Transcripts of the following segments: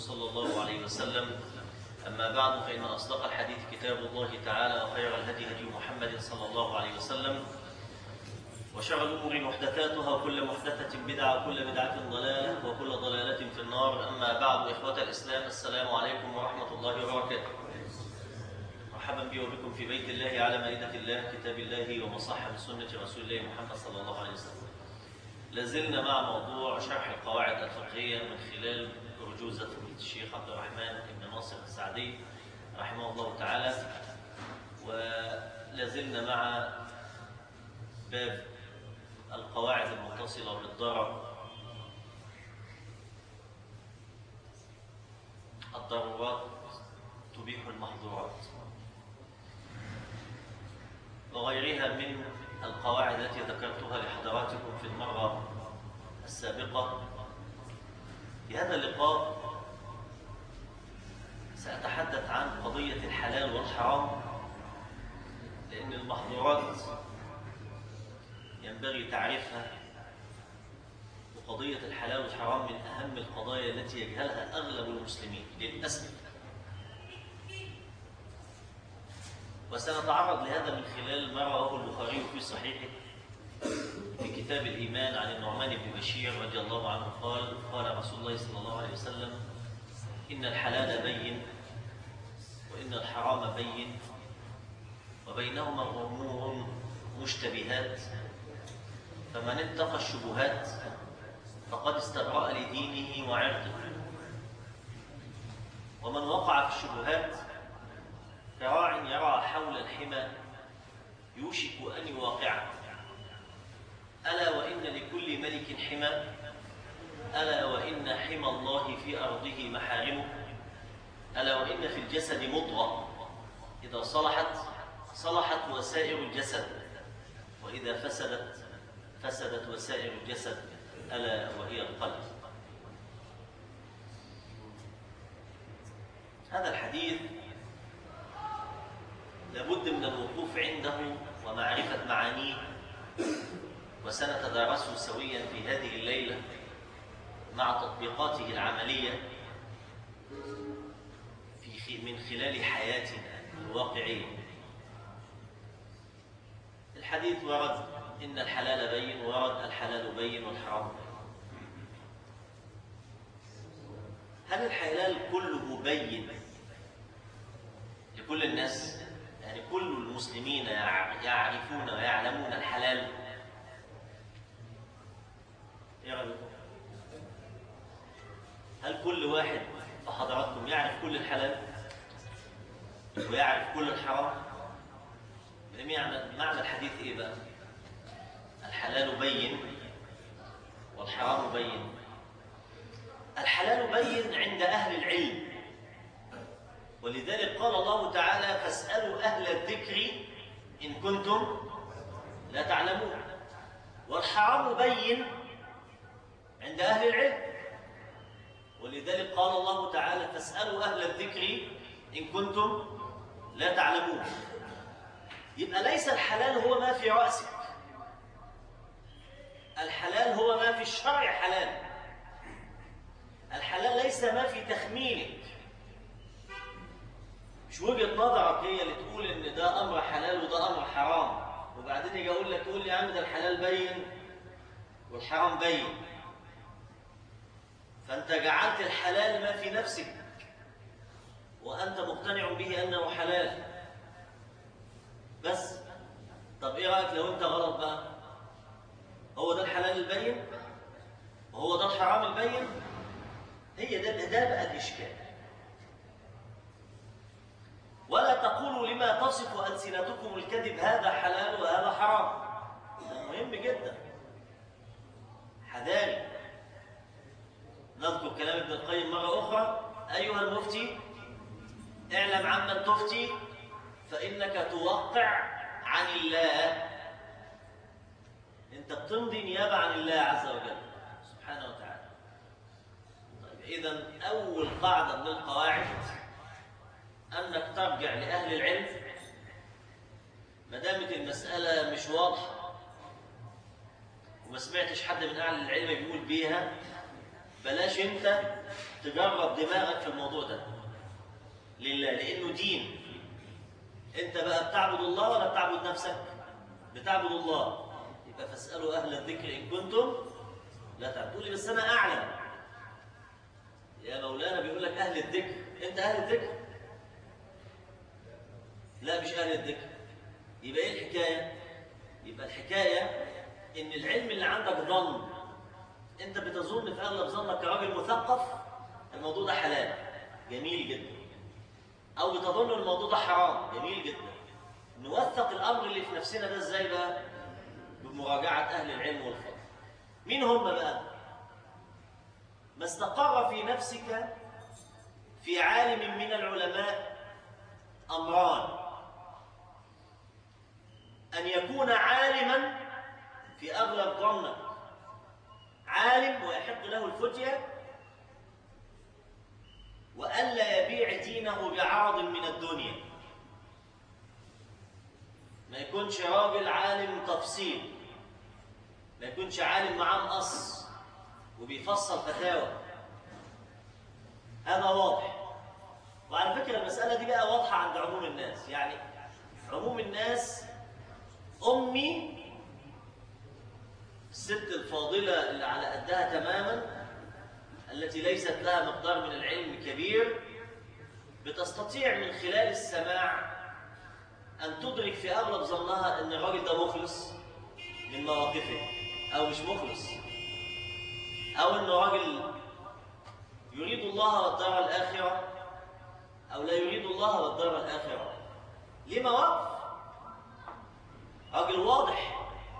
صلى الله عليه وسلم أما بعد فإن أصدق الحديث كتاب الله تعالى وخير الهدي هدي محمد صلى الله عليه وسلم وشر الأمور محدثاتها وكل محدثة بدعة وكل بدعة ضلالة وكل ضلالة في النار أما بعد إخوة الإسلام السلام عليكم ورحمة الله وبركاته مرحبا بي وبكم في بيت الله على مائدة الله كتاب الله ومصاحب سنة رسول الله محمد صلى الله عليه وسلم لازلنا مع موضوع شرح القواعد الفقهية من خلال رجوزة الشيخ عبد الرحمن بن ناصر السعدي رحمه الله تعالى ولازلنا مع باب القواعد المتصلة بالضرر الضرورات تبيح المحظورات وغيرها من القواعد التي ذكرتها لحضراتكم في المرة السابقة في هذا اللقاء سأتحدث عن قضية الحلال والحرام لأن المحظورات ينبغي تعريفها وقضية الحلال والحرام من أهم القضايا التي يجهلها أغلب المسلمين للأسف وسنتعرض لهذا من خلال ما رواه البخاري في صحيحه في كتاب الإيمان عن النعمان بن بشير رضي الله عنه قال قال رسول الله صلى الله عليه وسلم إن الحلال بين وإن الحرام بين وبينهما أمور مشتبهات فمن اتقى الشبهات فقد استبرأ لدينه وعرضه ومن وقع في الشبهات كراع يرى حول الحمى يوشك أن يواقعه ألا وإن لكل ملك حمى ألا وإن حمى الله في أرضه محارمه ألا وإن في الجسد مضغة إذا صلحت صلحت وسائر الجسد وإذا فسدت فسدت وسائر الجسد ألا وهي القلب هذا الحديث لابد من الوقوف عنده ومعرفة معانيه وسنتدارسه سويا في هذه الليلة مع تطبيقاته العملية في من خلال حياتنا الواقعية الحديث ورد إن الحلال بين ورد الحلال بين والحرام بين هل الحلال كله بين لكل الناس يعني كل المسلمين يعرفون ويعلمون الحلال ايه رايكم هل كل واحد فحضراتكم يعرف كل الحلال ويعرف كل الحرام معنى معنى الحديث ايه بقى الحلال بين والحرام بين الحلال بين عند اهل العلم ولذلك قال الله تعالى فاسالوا اهل الذكر ان كنتم لا تعلمون والحرام بين عند أهل العلم ولذلك قال الله تعالى فاسألوا أهل الذكر إن كنتم لا تعلمون يبقى ليس الحلال هو ما في رأسك الحلال هو ما في الشرع حلال الحلال ليس ما في تخمينك مش وجهة نظرك هي اللي تقول ان ده امر حلال وده امر حرام وبعدين يجي اقول لك تقول لي يا عم ده الحلال بين والحرام بين فأنت جعلت الحلال ما في نفسك وأنت مقتنع به أنه حلال بس طب إيه رأيك لو أنت غلط بقى هو ده الحلال البين وهو ده الحرام البين هي ده ده بقى الإشكال ولا تقولوا لما تصف ألسنتكم الكذب هذا حلال وهذا حرام ده مهم جدا حذاري نذكر كلام ابن القيم مرة أخرى أيها المفتي اعلم عمن تفتي فإنك توقع عن الله أنت بتمضي نيابة عن الله عز وجل سبحانه وتعالى طيب إذا أول قاعدة من القواعد أنك ترجع لأهل العلم ما دامت المسألة مش واضحة وما سمعتش حد من أهل العلم بيقول بيها بلاش انت تجرب دماغك في الموضوع ده لله لانه دين انت بقى بتعبد الله ولا بتعبد نفسك بتعبد الله يبقى فاسالوا اهل الذكر ان كنتم لا تعبدون تقول لي بس انا اعلم يا مولانا بيقول لك اهل الذكر انت اهل الذكر لا مش اهل الذكر يبقى ايه الحكايه يبقى الحكايه ان العلم اللي عندك ظن انت بتظن في اغلب ظنك كراجل مثقف الموضوع ده حلال جميل جدا او بتظن الموضوع ده حرام جميل جدا نوثق الامر اللي في نفسنا ده ازاي بقى بمراجعه اهل العلم والفضل مين هم بقى ما استقر في نفسك في عالم من العلماء امران ان يكون عالما في اغلب ظنك عالم ويحق له الفتية وألا يبيع دينه بعرض من الدنيا ما يكونش راجل عالم تفصيل ما يكونش عالم معاه مقص وبيفصل فتاوى هذا واضح وعلى فكرة المسألة دي بقى واضحة عند عموم الناس يعني عموم الناس أمي الست الفاضلة اللي على قدها تماما التي ليست لها مقدار من العلم كبير بتستطيع من خلال السماع أن تدرك في أغلب ظنها أن الراجل ده مخلص من مواقفه أو مش مخلص أو أنه راجل يريد الله والدار الآخرة أو لا يريد الله والدار الآخرة ليه مواقف راجل واضح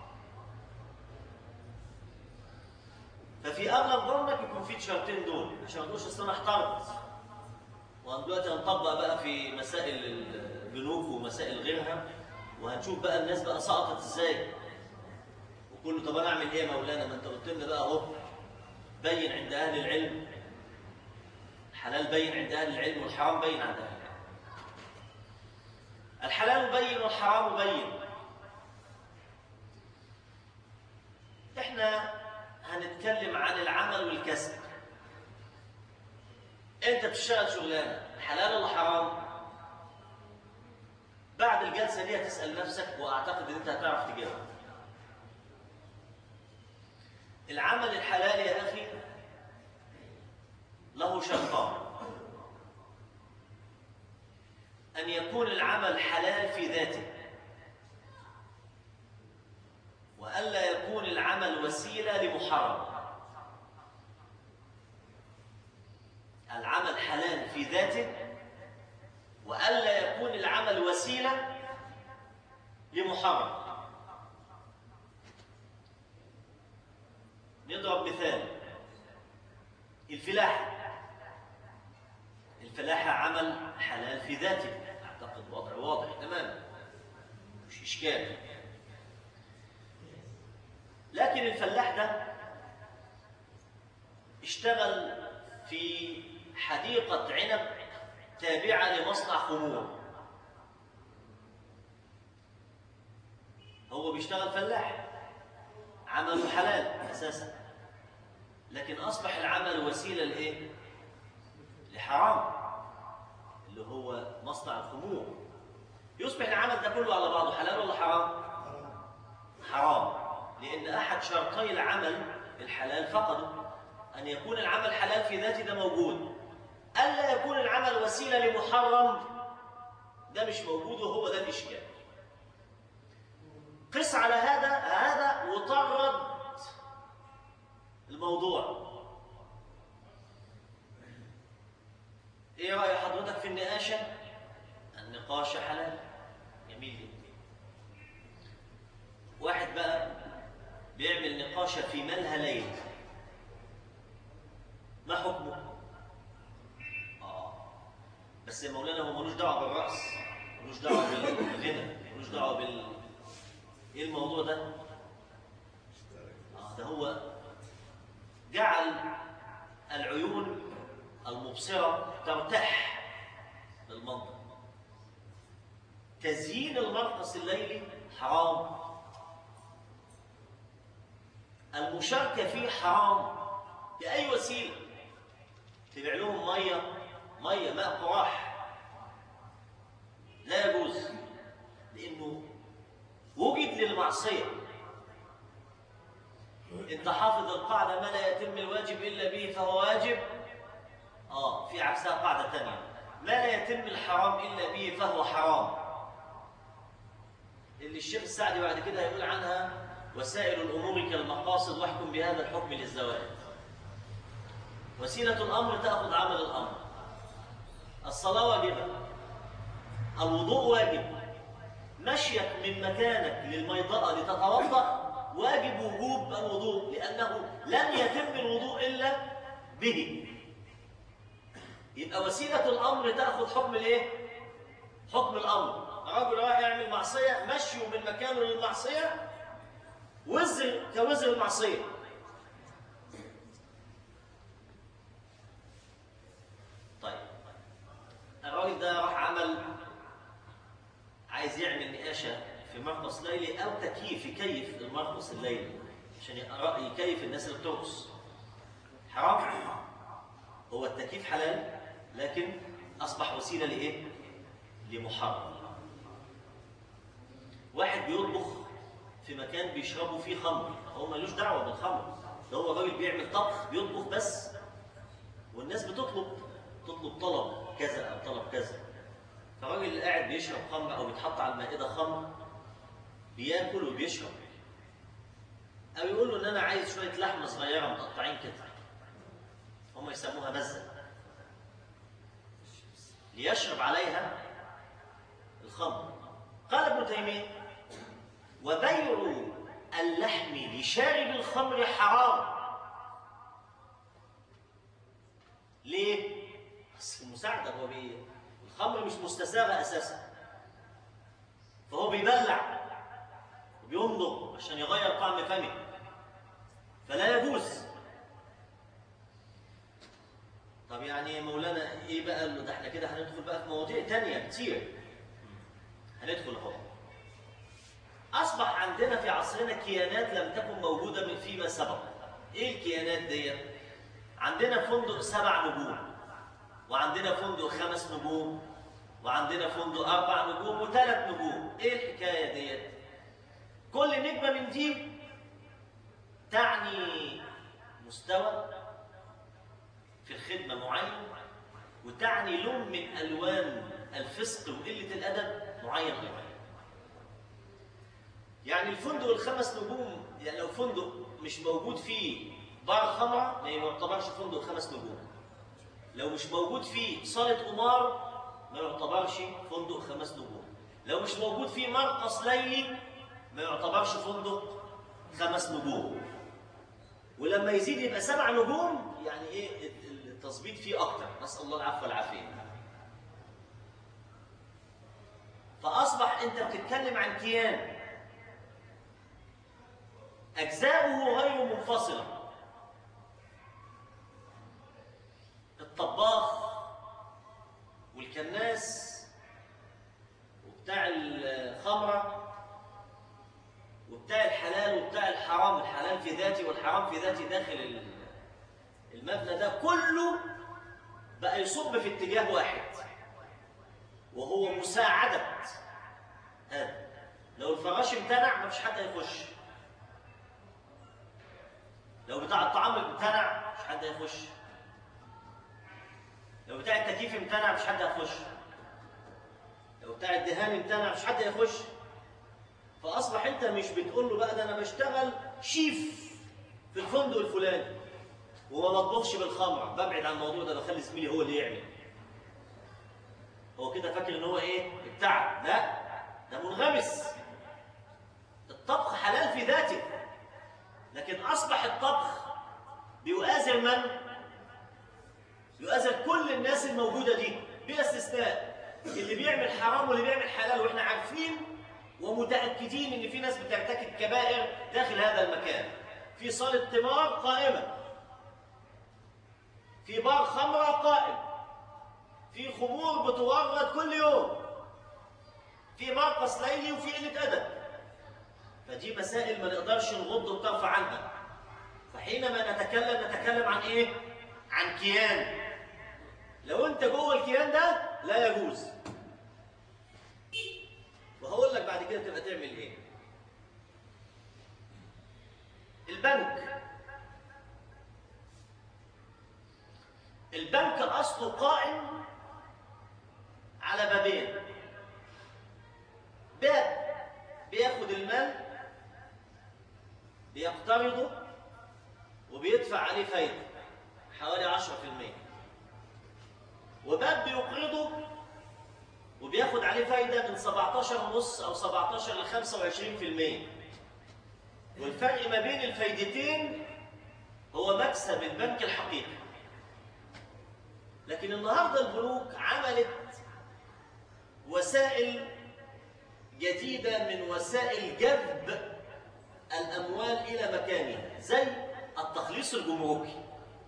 ففي اغلب ظنك يكون في الشرطين دول عشان ما تقولش اصل انا احترت وأنا دلوقتي هنطبق بقى في مسائل البنوك ومسائل غيرها وهنشوف بقى الناس بقى سقطت ازاي وكله طب انا اعمل ايه يا مولانا ما انت قلت لنا بقى اهو بين عند اهل العلم الحلال بين عند اهل العلم والحرام بين عند اهل العلم الحلال بين والحرام بين احنا هنتكلم عن العمل والكسب انت بتشتغل شغلانه حلال ولا حرام بعد الجلسه دي هتسال نفسك واعتقد ان انت هتعرف تجاوب العمل الحلال يا اخي له شرطان ان يكون العمل حلال في ذاته والا يكون العمل وسيله لمحرم العمل حلال في ذاته والا يكون العمل وسيله لمحرم نضرب مثال الفلاحه الفلاحه عمل حلال في ذاته اعتقد وضع واضح تماما مش اشكال لكن الفلاح ده اشتغل في حديقة عنب تابعة لمصنع خمور هو بيشتغل فلاح عمله حلال أساسا لكن أصبح العمل وسيلة لإيه؟ لحرام اللي هو مصنع الخمور يصبح العمل ده كله على بعضه حلال ولا حرام؟ حرام لأن أحد شرطي العمل الحلال فقده أن يكون العمل حلال في ذاته ده موجود ألا يكون العمل وسيلة لمحرم ده مش موجود وهو ده الإشكال قس على هذا هذا وطرد الموضوع ايه رأي حضرتك في النقاشة النقاش حلال جميل جدا واحد بقى بيعمل نقاشة في ملهى ليل ما حكمه؟ آه بس يا مولانا هو ملوش دعوة بالرأس ملوش دعوة بالغنى ملوش دعوة بال إيه الموضوع ده؟ آه ده هو جعل العيون المبصرة ترتاح للمنطق تزيين المرقص الليلي حرام المشاركة فيه حرام باي وسيله تبيع لهم ميه ميه ماء قراح لا يجوز لانه وجد للمعصيه انت حافظ القاعده ما لا يتم الواجب الا به فهو واجب اه في عكسها قاعده ثانيه ما لا يتم الحرام الا به فهو حرام اللي الشيخ السعدي بعد كده هيقول عنها وسائر الامور كالمقاصد واحكم بهذا الحكم للزواج وسيله الامر تاخذ عمل الامر الصلاه واجبه الوضوء واجب مشيك من مكانك للميضأة لتتوضأ واجب وجوب الوضوء لأنه لن يتم الوضوء إلا به يبقى وسيلة الأمر تأخذ حكم الإيه؟ حكم الأمر رجل رايح يعمل معصية مشيه من مكانه للمعصية وزر كوزر المعصية طيب الراجل ده راح عمل عايز يعمل نقاشة في مرقص ليلي أو تكييف يكيف المرقص الليلي عشان يكيف الناس اللي بترقص حرام هو التكييف حلال لكن أصبح وسيلة لإيه؟ لمحرم واحد بيطبخ في مكان بيشربوا فيه خمر هو ملوش دعوة بالخمر ده هو راجل بيعمل طبخ بيطبخ بس والناس بتطلب تطلب طلب كذا أو طلب كذا فالراجل اللي قاعد بيشرب خمر او بيتحط على المائده خمر بياكل وبيشرب او يقول له ان انا عايز شويه لحمه صغيره مقطعين كده هم يسموها مزه ليشرب عليها الخمر قال ابن تيميه وبيع اللحم لشارب الخمر حرام ليه؟ بس المساعده هو بيه الخمر مش مستساغة أساسا فهو بيبلع وبيمضغ عشان يغير طعم فمه فلا يجوز طب يعني مولانا ايه بقى اللي ده احنا كده هندخل بقى في مواضيع تانية كتير هندخل اهو اصبح عندنا في عصرنا كيانات لم تكن موجوده من فيما سبق ايه الكيانات ديت عندنا فندق سبع نجوم وعندنا فندق خمس نجوم وعندنا فندق أربع نجوم وثلاث نجوم إيه الحكاية ديت؟ كل نجمة من دي تعني مستوى في الخدمة معين وتعني لون من ألوان الفسق وقلة الأدب معين أيضا يعني الفندق الخمس نجوم يعني لو فندق مش موجود فيه بار خمرة ما يعتبرش فندق خمس نجوم لو مش موجود فيه صالة قمار ما يعتبرش فندق خمس نجوم لو مش موجود فيه مرقص ليلي ما يعتبرش فندق خمس نجوم ولما يزيد يبقى سبع نجوم يعني ايه التظبيط فيه اكتر نسال الله العفو والعافيه فاصبح انت بتتكلم عن كيان اجزاؤه غير منفصله الطباخ والكناس وبتاع الخمرة وبتاع الحلال وبتاع الحرام الحلال في ذاتي والحرام في ذاتي داخل المبنى ده كله بقى يصب في اتجاه واحد وهو مساعدة هذا لو الفراش امتنع مفيش حد هيخش لو بتاع الطعام امتنع مفيش حد هيخش لو بتاع التكييف امتنع مش حد هيخش لو بتاع الدهان امتنع مش حد هيخش فاصبح انت مش بتقول له بقى ده انا بشتغل شيف في الفندق الفلاني وما بطبخش بالخمر ببعد عن الموضوع ده بخلي زميلي هو اللي يعمل هو كده فاكر ان هو ايه ابتعد لا ده منغمس الطبخ حلال في ذاته لكن اصبح الطبخ بيؤازر من يؤازر كل الناس الموجودة دي بلا استثناء اللي بيعمل حرام واللي بيعمل حلال واحنا عارفين ومتأكدين ان في ناس بترتكب كبائر داخل هذا المكان في صالة تمار قائمة في بار خمرة قائم في خمور بتورد كل يوم في مرقص ليلي وفي قلة أدب فدي مسائل ما نقدرش نغض الطرف عنها فحينما نتكلم نتكلم عن ايه عن كيان لو انت جوه الكيان ده لا يجوز وهقول لك بعد كده تبقى تعمل ايه البنك البنك اصله قائم على بابين باب بياخد المال بيقترضه وبيدفع عليه فايده حوالي 10% وباب بيقرضه وبياخد عليه فايده من 17 ونص او 17 ل 25% والفرق ما بين الفايدتين هو مكسب البنك الحقيقي لكن النهارده البنوك عملت وسائل جديده من وسائل جذب الاموال الى مكانها زي التخليص الجمركي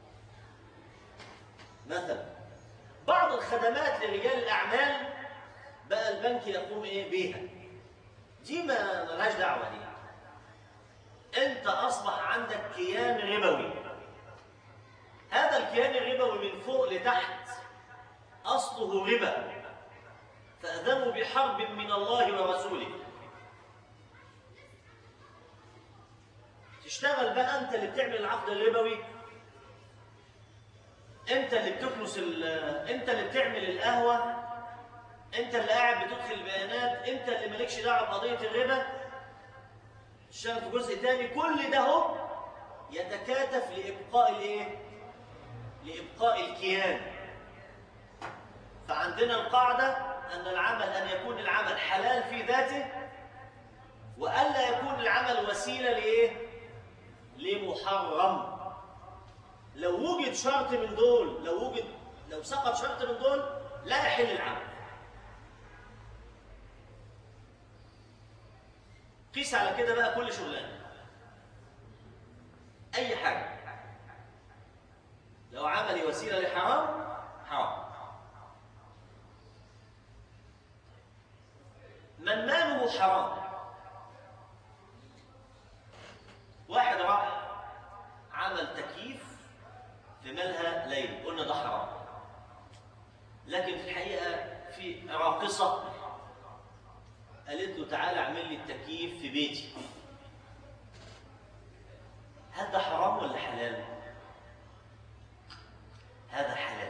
مثلا بعض الخدمات لرجال الاعمال بقى البنك يقوم ايه بيها دي ما ملهاش دعوه دي انت اصبح عندك كيان ربوي هذا الكيان الربوي من فوق لتحت اصله ربا فاذنوا بحرب من الله ورسوله تشتغل بقى انت اللي بتعمل العقد الربوي انت اللي بتكنس انت اللي بتعمل القهوه انت اللي قاعد بتدخل البيانات انت اللي مالكش دعوه بقضيه الربا تشتغل في جزء تاني كل ده هو يتكاتف لابقاء الايه لابقاء الكيان فعندنا القاعده ان العمل ان يكون العمل حلال في ذاته والا يكون العمل وسيله لايه لمحرم لو وجد شرط من دول لو وجد لو سقط شرط من دول لا يحل العمل قيس على كده بقى كل شغلانه اي حاجه لو عملي وسيله لحرام حرام من ماله حرام واحد راح عمل تكييف في مالها ليل قلنا ده حرام لكن في الحقيقه في راقصه قالت له تعالى اعمل لي التكييف في بيتي هل ده حرام ولا حلال هذا حلال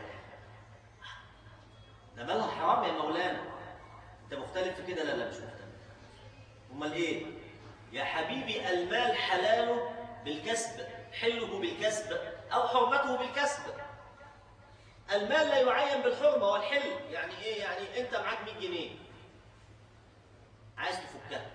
ده مالها حرام يا مولانا انت مختلف في كده لا لا مش مختلف امال ايه يا حبيبي المال حلاله بالكسب حله بالكسب او حرمته بالكسب المال لا يعين بالحرمه والحل يعني ايه يعني انت معاك 100 جنيه عايز تفكها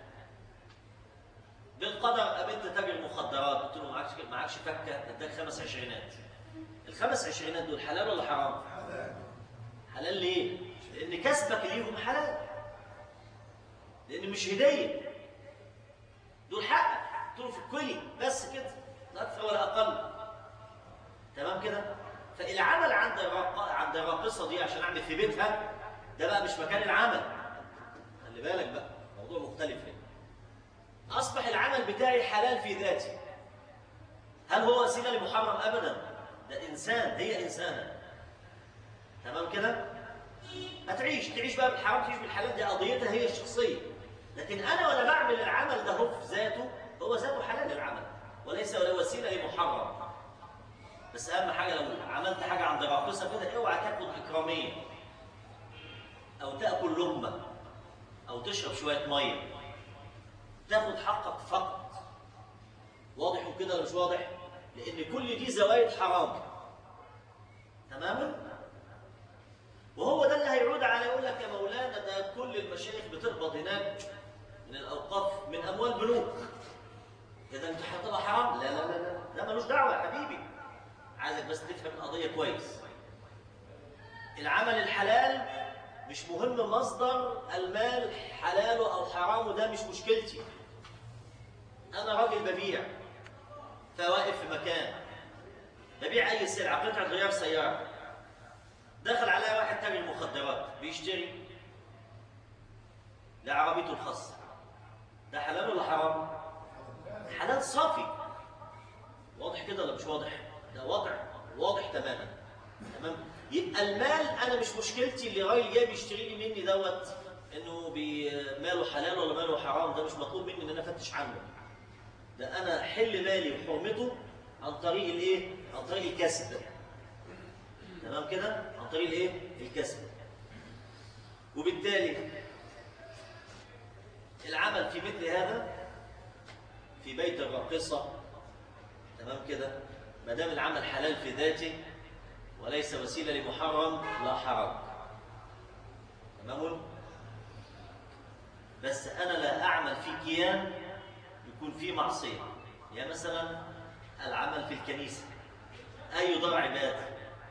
بالقدر قابلت تاجر مخدرات قلت له معكش معكش فكه اداك خمس عشرينات الخمس عشرينات دول حلال ولا حرام؟ حلال حلال ليه؟ لان كسبك ليهم حلال لان مش هديه دول حقك قلت له فكلي بس كده لا اكثر ولا اقل تمام كده؟ فالعمل عند الراق... عند الراقصه دي عشان اعمل في بيتها ده بقى مش مكان العمل خلي بالك بقى موضوع مختلف هنا اصبح العمل بتاعي حلال في ذاته هل هو وسيله لمحرم ابدا ده انسان هي انسانه تمام كده هتعيش تعيش بقى بالحرام تعيش بالحلال دي قضيتها هي الشخصيه لكن انا وانا بعمل العمل ده هو في ذاته هو ذاته حلال العمل وليس ولا وسيله لمحرم بس اهم حاجه لو عملت حاجه عند راقصه كده اوعى تاخد اكراميه او تاكل لقمه او تشرب شويه ميه تاخد حقك فقط واضح كده ولا مش واضح لان كل دي زوايد حرام تماما وهو ده اللي هيعود على يقول لك يا مولانا ده كل المشايخ بتقبض هناك من الاوقاف من اموال بنوك اذا انت هتبقى حرام لا لا لا لا ده ملوش دعوه يا حبيبي عايزك بس تفهم القضيه كويس العمل الحلال مش مهم مصدر المال حلاله او حرامه ده مش مشكلتي انا راجل ببيع فواقف في مكان ببيع اي سلعه قطعه غيار سياره دخل عليا واحد تاجر مخدرات بيشتري لعربيته الخاصه ده حلال ولا حرام حلال صافي واضح واضح كده ولا مش واضح ده وضع واضح تماما تمام يبقى المال انا مش مشكلتي اللي راجل جاي بيشتري لي مني دوت انه بي- ماله حلال ولا ماله حرام ده مش مطلوب مني ان انا افتش عنه ده انا حل مالي وحرمته عن طريق الايه عن طريق الكسب تمام كده عن طريق الايه الكسب وبالتالي العمل في مثل هذا في بيت الراقصه تمام كده ما دام العمل حلال في ذاته وليس وسيله لمحرم لا حرج تمام بس انا لا اعمل في كيان يكون فيه معصيه يعني مثلا العمل في الكنيسه اي دار عباده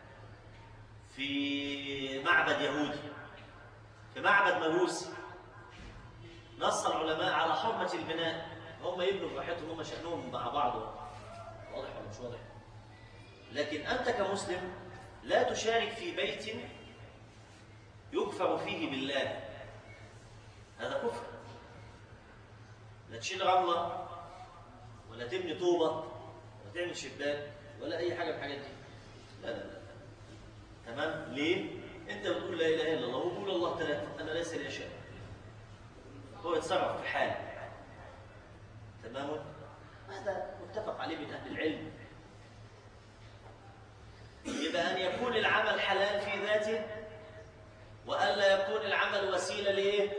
في معبد يهودي في معبد مجوسي نص العلماء على حرمه البناء هم يبنوا براحتهم هم شانهم مع بعض واضح ولا مش واضح لكن انت كمسلم لا تشارك في بيت يكفر فيه بالله هذا كفر لا تشيل رمله ولا تبني طوبه ولا تعمل شباك ولا اي حاجه من الحاجات دي لا لا لا تمام ليه انت بتقول لا اله الا الله وبقول الله ثلاثه انا ليس لي شيء هو يتصرف في حاله تمام هذا متفق عليه من اهل العلم يبقى ان يكون العمل حلال في ذاته والا يكون العمل وسيله لايه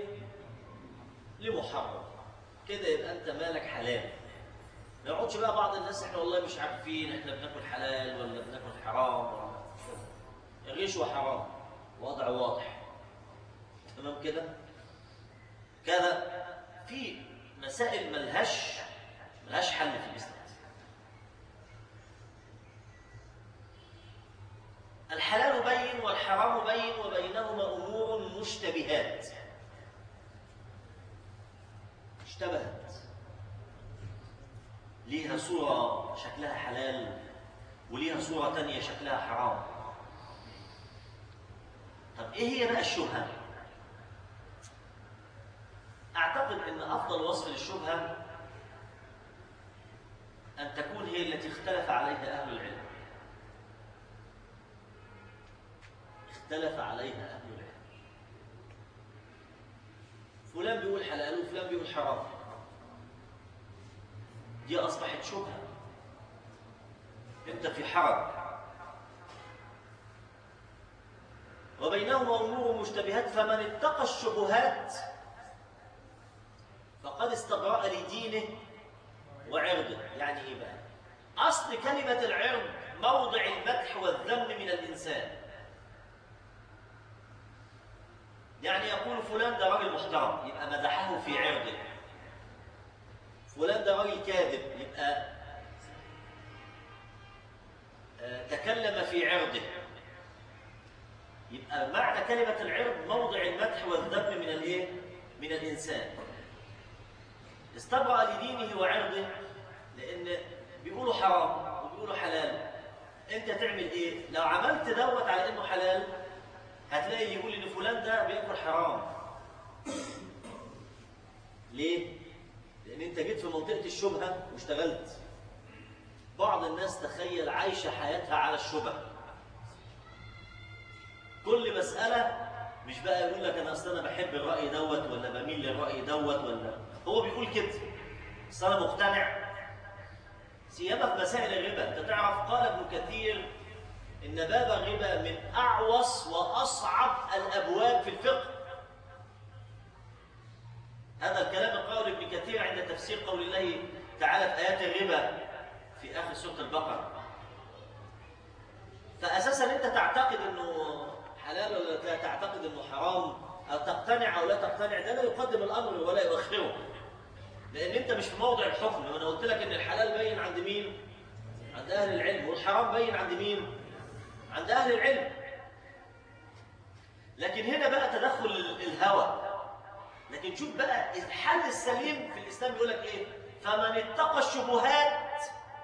لمحرم كده يبقى انت مالك حلال ما يقعدش بقى بعض الناس احنا والله مش عارفين احنا بناكل حلال ولا بناكل حرام ولا الرشوه حرام وضع واضح تمام كده كذا في مسائل ملهاش ملهاش حل في الاسلام الحلال بين والحرام بين وبينهما امور مشتبهات اشتبهت ليها صورة شكلها حلال وليها صورة تانية شكلها حرام طب ايه هي بقى الشبهة اعتقد ان افضل وصف للشبهة ان تكون هي التي اختلف عليها اهل العلم اختلف عليها اهل العلم فلان بيقول حلال وفلان بيقول حرام دي أصبحت شبهة أنت في حرج وبينهما أمور مشتبهات فمن اتقى الشبهات فقد استبرأ لدينه وعرضه يعني إيه بقى؟ أصل كلمة العرض موضع المدح والذم من الإنسان يعني يقول فلان ده راجل محترم يبقى مدحه في عرضه فلان ده راجل كاذب يبقى آه، تكلم في عرضه يبقى معنى كلمة العرض موضع المدح والذم من الايه؟ من الإنسان استبرأ لدينه وعرضه لأن بيقولوا حرام وبيقولوا حلال أنت تعمل إيه؟ لو عملت دوت على إنه حلال هتلاقي اللي يقول إن فلان ده بياكل حرام ليه؟ لأن أنت جيت في منطقة الشبهة واشتغلت. بعض الناس تخيل عايشة حياتها على الشبهة. كل مسألة مش بقى يقول لك أنا أصل أنا بحب الرأي دوت ولا بميل للرأي دوت ولا هو بيقول كده. بس أنا مقتنع. سيما في مسائل الربا، أنت تعرف قال ابن كثير إن باب الربا من أعوص وأصعب الأبواب في الفقه. هذا الكلام قول ابن كثير عند تفسير قول الله تعالى في آيات الربا في آخر سورة البقرة فأساسا أنت تعتقد أنه حلال ولا تعتقد أنه حرام أو تقتنع أو لا تقتنع ده لا يقدم الأمر ولا يؤخره لأن أنت مش في موضع الحكم وأنا قلت لك أن الحلال بين عند مين؟ عند أهل العلم والحرام بين عند مين؟ عند أهل العلم لكن هنا بقى تدخل الهوى لكن شوف بقى الحل السليم في الإسلام يقول لك إيه؟ فمن اتقى الشبهات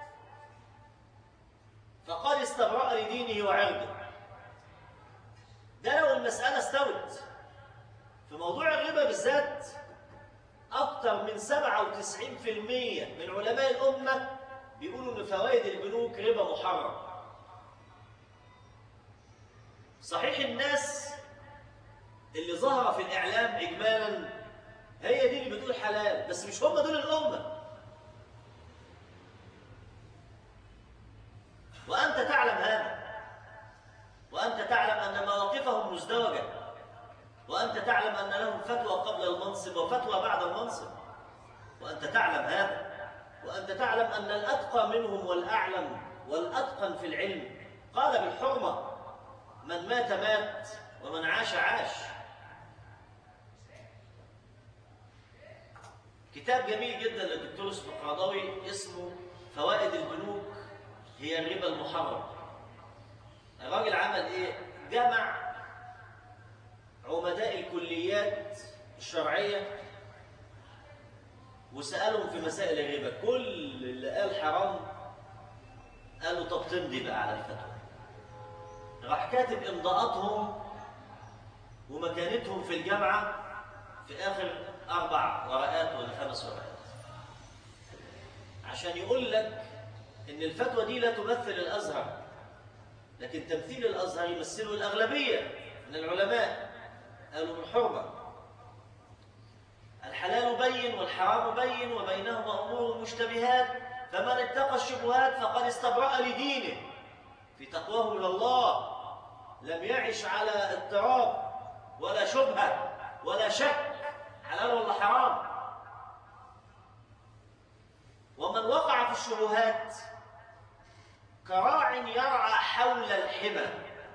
فقد استبرأ لدينه وعرضه. ده لو المسألة استوت. في موضوع الربا بالذات أكثر من 97% من علماء الأمة بيقولوا ان فوائد البنوك ربا محرم صحيح الناس اللي ظهر في الاعلام اجمالا هي دي اللي بتقول حلال بس مش هم دول الامه وانت تعلم هذا وانت تعلم ان مواقفهم مزدوجه وانت تعلم ان لهم فتوى قبل المنصب وفتوى بعد المنصب وانت تعلم هذا وأنت تعلم أن الأتقى منهم والأعلم والأتقن في العلم قال بالحرمة من مات مات ومن عاش عاش كتاب جميل جدا للدكتور اسمه قرضاوي اسمه فوائد البنوك هي الربا المحرم الراجل عمل ايه جمع عمداء الكليات الشرعيه وسألهم في مسائل الربا كل اللي قال حرام قالوا طب تمضي بقى على الفتوى راح كاتب امضاءاتهم ومكانتهم في الجامعة في آخر أربع ورقات ولا خمس ورقات عشان يقول لك إن الفتوى دي لا تمثل الأزهر لكن تمثيل الأزهر يمثله الأغلبية من العلماء قالوا بالحرمة الحلال بين والحرام بين وبينهما امور مشتبهات فمن اتقى الشبهات فقد استبرأ لدينه في تقواه الى الله لم يعش على اضطراب ولا شبهه ولا شك حلال ولا حرام ومن وقع في الشبهات كراع يرعى حول الحمى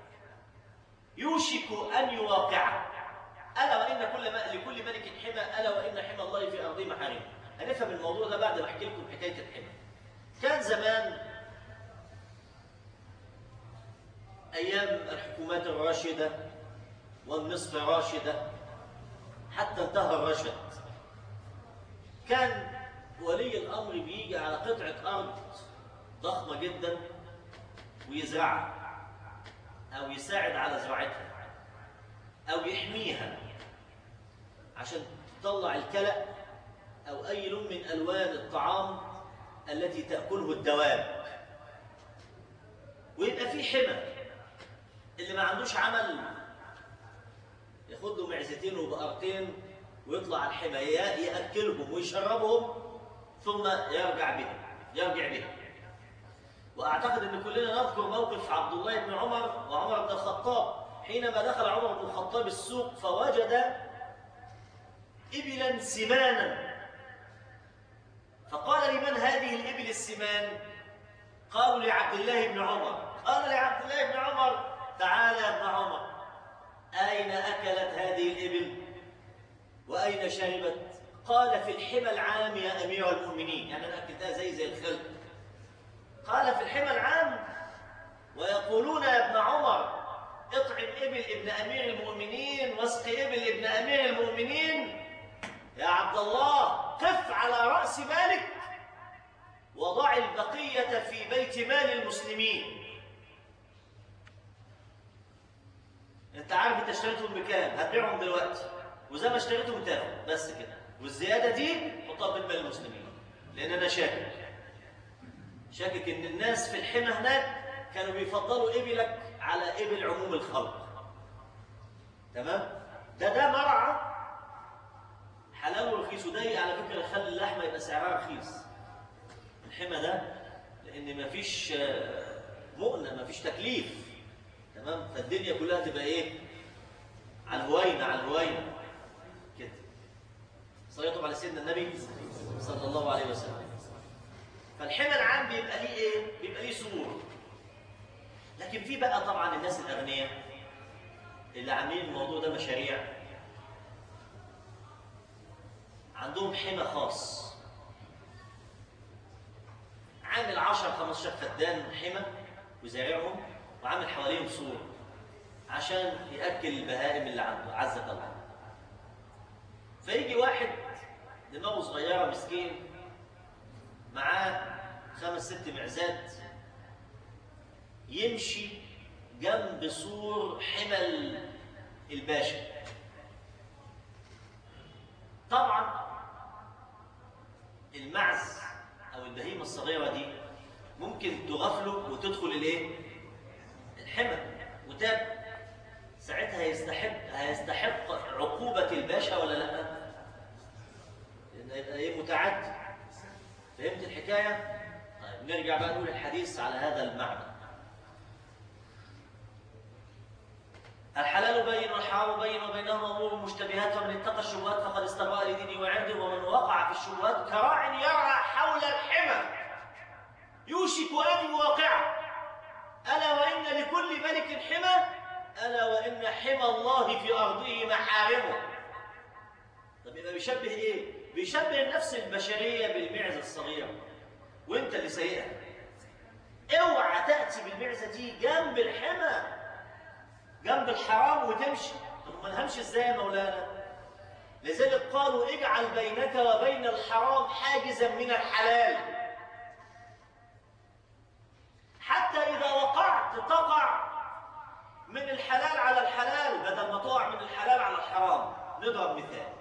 يوشك ان يواقعه ألا وإن كل ما لكل ملك حمى ألا وإن حمى الله في أرضه محارم هنفهم الموضوع ده بعد ما أحكي لكم حكاية الحمى كان زمان أيام الحكومات الراشدة والنصف راشدة حتى انتهى الرشد كان ولي الأمر بيجي على قطعة أرض ضخمة جدا ويزرعها أو يساعد على زراعتها أو يحميها عشان تطلع الكلأ أو أي لون من ألوان الطعام التي تأكله الدواب ويبقى في حمى اللي ما عندوش عمل ياخد له معزتين وبقرتين ويطلع على الحمى يأكلهم ويشربهم ثم يرجع بهم يرجع بهم وأعتقد أن كلنا نذكر موقف عبد الله بن عمر وعمر بن الخطاب حينما دخل عمر بن الخطاب السوق فوجد إبلا سمانا فقال لمن هذه الإبل السمان قالوا لعبد الله بن عمر قال لعبد الله بن عمر تعال يا ابن عمر أين أكلت هذه الإبل وأين شربت قال في الحمى العام يا أمير المؤمنين يعني أنا أكلتها زي زي الخلق قال في الحمى العام ويقولون يا ابن عمر اطعم ابل ابن امير المؤمنين واسق ابل ابن امير المؤمنين يا عبد الله قف على راس مالك وضع البقيه في بيت مال المسلمين انت عارف انت اشتريتهم بكام هتبيعهم دلوقتي وزي ما اشتريتهم تاخد بس كده والزياده دي حطها في بيت مال المسلمين لان انا شاكك شاكك ان الناس في الحمى هناك كانوا بيفضلوا ابلك على ابل عموم الخلق تمام ده ده مرعى حلال ورخيص وده على فكره يخلي اللحمه يبقى سعرها رخيص الحمى ده لان مفيش مؤنه مفيش تكليف تمام فالدنيا كلها تبقى ايه على الهوينه على الهوينه كده صليتم على سيدنا النبي صلى الله عليه وسلم فالحمى العام بيبقى ليه ايه بيبقى ليه سور لكن في بقى طبعا الناس الاغنياء اللي عاملين الموضوع ده مشاريع عندهم حمى خاص عامل 10 15 فدان حمى وزارعهم وعامل حواليهم سور عشان ياكل البهائم اللي عنده عزك الله فيجي واحد دماغه صغيره مسكين معاه خمس ست معزات يمشي جنب سور حمل الباشا طبعا المعز او البهيمه الصغيره دي ممكن تغفله وتدخل الايه الحمى وتاب ساعتها هيستحق هيستحق عقوبة الباشا ولا لا لأن يبقى ايه متعدي فهمت الحكاية طيب نرجع بقى نقول الحديث على هذا المعنى الحلال بين والحرام بين وبينهما امور مشتبهات فمن اتقى الشبهات فقد استبرأ لدينه وعرضه ومن وقع في الشبهات كراع يرعى حول الحمى يوشك ان يواقعه الا وان لكل ملك حمى الا وان حمى الله في ارضه محارمه طب يبقى بيشبه ايه بيشبه النفس البشريه بالمعزه الصغيره وانت اللي سايقها اوعى تاتي بالمعزه دي جنب الحمى جنب الحرام وتمشي طب ما نهمش ازاي يا مولانا لذلك قالوا اجعل بينك وبين الحرام حاجزا من الحلال حتى اذا وقعت تقع من الحلال على الحلال بدل ما تقع من الحلال على الحرام نضرب مثال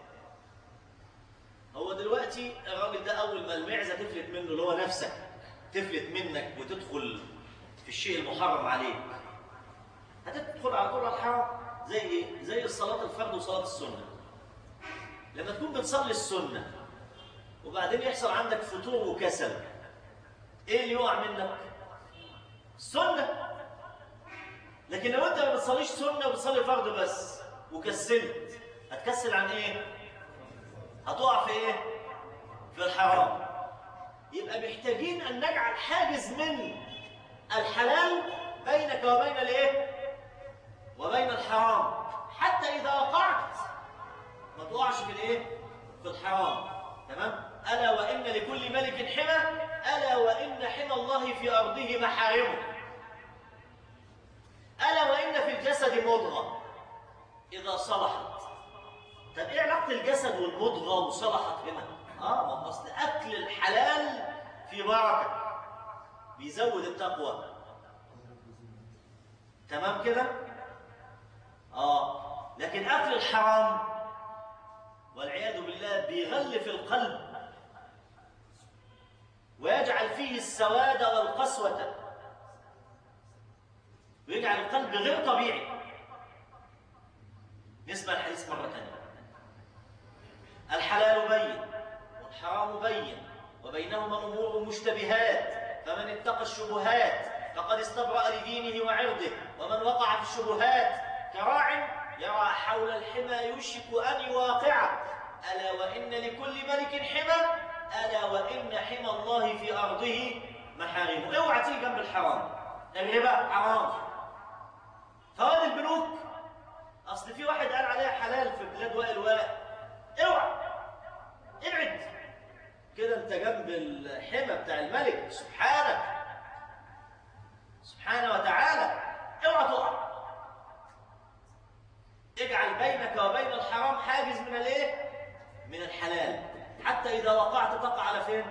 هو دلوقتي الراجل ده اول ما المعزه تفلت منه اللي هو نفسك تفلت منك وتدخل في الشيء المحرم عليك هتدخل على طول على الحرام زي ايه؟ زي الصلاة الفرد وصلاة السنة. لما تكون بتصلي السنة وبعدين يحصل عندك فطور وكسل ايه اللي يقع منك؟ السنة. لكن لو انت ما بتصليش سنة وبتصلي فرض بس وكسلت هتكسل عن ايه؟ هتقع في ايه؟ في الحرام. يبقى محتاجين ان نجعل حاجز من الحلال بينك وبين الايه؟ وبين الحرام حتى إذا وقعت ما تقعش في الايه؟ في الحرام تمام؟ ألا وإن لكل ملك حمى ألا وإن حمى الله في أرضه محارمه ألا وإن في الجسد مضغة إذا صلحت طب إيه علاقة الجسد والمضغة وصلحت هنا؟ آه ما أصل أكل الحلال في بركة بيزود التقوى تمام كده؟ آه لكن أكل الحرام والعياذ بالله بيغلف القلب ويجعل فيه السواد والقسوة ويجعل القلب غير طبيعي نسمع الحديث مرة ثانية الحلال بين والحرام بين وبينهما أمور مشتبهات فمن اتقى الشبهات فقد استبرأ لدينه وعرضه ومن وقع في الشبهات كراع يرى حول الحمى يوشك أن يواقعه ألا وإن لكل ملك حمى ألا وإن حمى الله في أرضه محارمه اوعى تيجي جنب الحرام الربا حرام فوائد البنوك أصل في واحد قال عليها حلال في بلاد وائل ورق اوعى ابعد كده انت جنب الحمى بتاع الملك سبحانك سبحانه وتعالى اوعى تقع اجعل بينك وبين الحرام حاجز من الايه من الحلال حتى اذا وقعت تقع على فين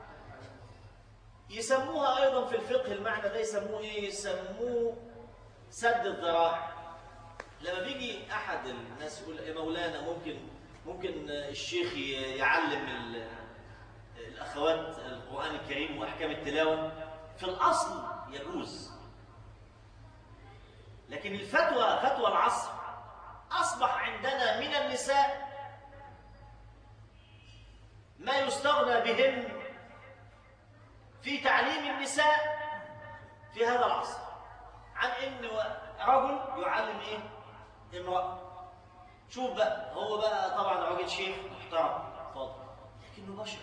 يسموها ايضا في الفقه المعنى ده يسموه ايه يسموه سد الذرائع لما بيجي احد الناس يقول يا مولانا ممكن ممكن الشيخ يعلم الاخوات القران الكريم واحكام التلاوه في الاصل يجوز لكن الفتوى فتوى العصر أصبح عندنا من النساء ما يستغنى بهن في تعليم النساء في هذا العصر عن ان رجل يعلم ايه امراه شوف بقى هو بقى طبعا راجل شيخ محترم فاضل لكنه بشر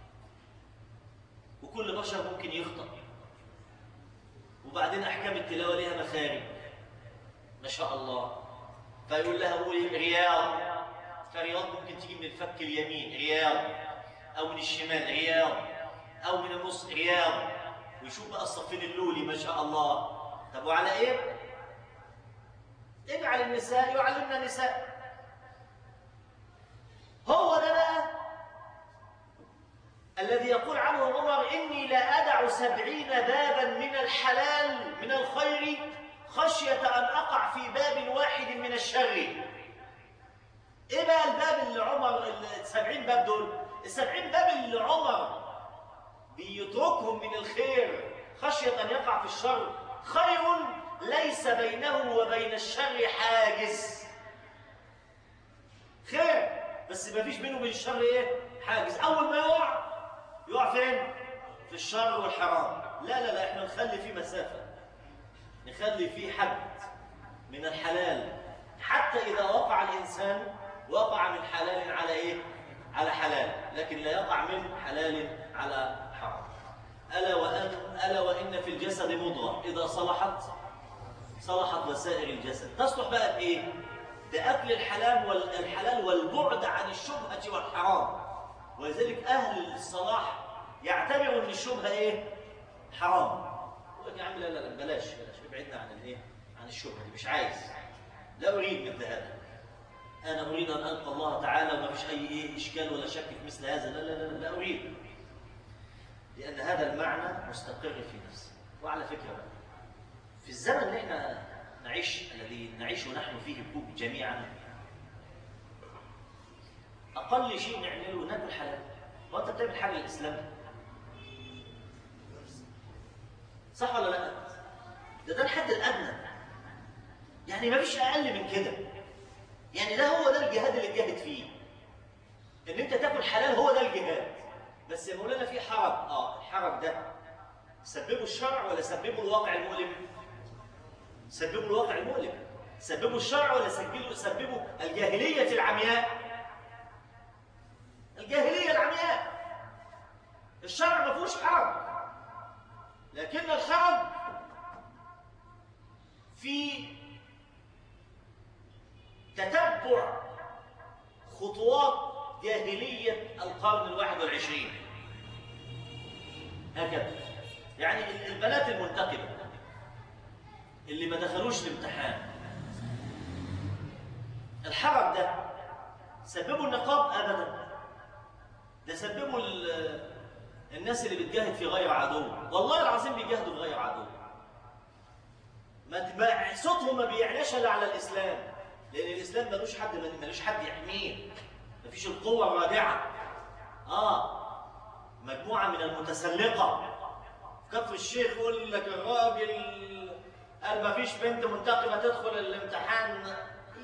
وكل بشر ممكن يخطأ وبعدين احكام التلاوه ليها مخارج ما شاء الله فيقول لها قولي رياض فرياض ممكن تيجي من الفك اليمين رياض او من الشمال رياض او من النص رياض ويشوف بقى الصفين اللولي ما شاء الله طب وعلى ايه اجعل النساء يعلمنا نساء هو ده بقى الذي يقول عنه عمر اني لا ادع سبعين بابا من الحلال من الخير خشية أن أقع في باب واحد من الشر إيه بقى الباب اللي عمر السبعين باب دول السبعين باب اللي عمر بيتركهم من الخير خشية أن يقع في الشر خير ليس بينه وبين الشر حاجز خير بس ما فيش بينه وبين الشر ايه حاجز اول ما يقع يقع فين في الشر والحرام لا لا لا احنا نخلي فيه مسافة نخلي فيه حد من الحلال حتى إذا وقع الإنسان وقع من حلال على إيه؟ على حلال لكن لا يقع من حلال على حرام ألا وأن ألا وإن في الجسد مضغة إذا صلحت صلحت وسائر الجسد تصلح بقى بإيه؟ بأكل الحلال والحلال والبعد عن الشبهة والحرام ولذلك أهل الصلاح يعتبروا أن الشبهة إيه؟ حرام يقول لك يا عم لا لا لا بلاش بلاش ابعدنا عن الإيه؟ عن الشبهة دي مش عايز لا أريد مثل هذا أنا أريد أن ألقى الله تعالى وما فيش أي إيه إشكال ولا شك في مثل هذا لا لا لا لا أريد لأن هذا المعنى مستقر في نفسي وعلى فكرة بقى في الزمن اللي احنا نعيش الذي نعيش نحن فيه جميعا أقل شيء نعمله ناكل حلال وأنت بتعمل حاجة للإسلام صح ولا لا؟ ده ده الحد الأدنى يعني ما فيش أقل من كده يعني ده هو ده الجهاد اللي تجاهد فيه إن أنت تاكل حلال هو ده الجهاد بس يا مولانا في حرج اه الحرج ده سببه الشرع ولا سببه الواقع المؤلم سببه الواقع المؤلم سببه الشرع ولا سببه سببه الجاهليه العمياء الجاهليه العمياء الشرع ما فيهوش حرج لكن الحرج في تتبع خطوات جاهلية القرن الواحد والعشرين هكذا يعني البنات المنتقبة اللي ما دخلوش الامتحان الحرم ده سببوا النقاب أبدا ده سببوا الناس اللي بتجاهد في غير عدو والله العظيم بيجاهدوا في غير عدو ما صوتهم ما بيعناش الا على الاسلام لان الاسلام ملوش حد ملوش حد يحميه مفيش القوة الرادعة آه مجموعة من المتسلقة كفر الشيخ يقول لك الراجل قال مفيش بنت منتقبة تدخل الامتحان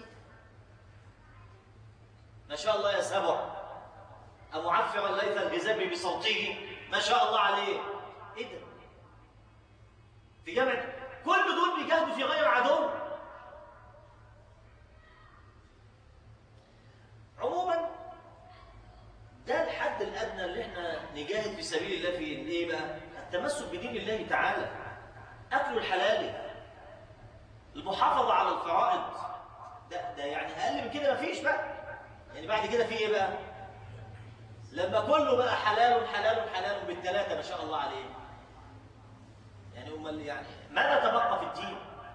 ما شاء الله يا سبع أمعفر الليث الجزابي بصوته ما شاء الله عليه إيه ده؟ في جامعة كل دول بيجاهدوا في غير عدو عموما ده الحد الادنى اللي احنا نجاهد في سبيل الله في ايه بقى التمسك بدين الله تعالى اكل الحلال المحافظه على الفرائض ده ده يعني اقل من كده مفيش بقى يعني بعد كده في ايه بقى لما كله بقى حلال حلال حلال بالثلاثه ما شاء الله عليه يعني امال يعني ماذا تبقى في الدين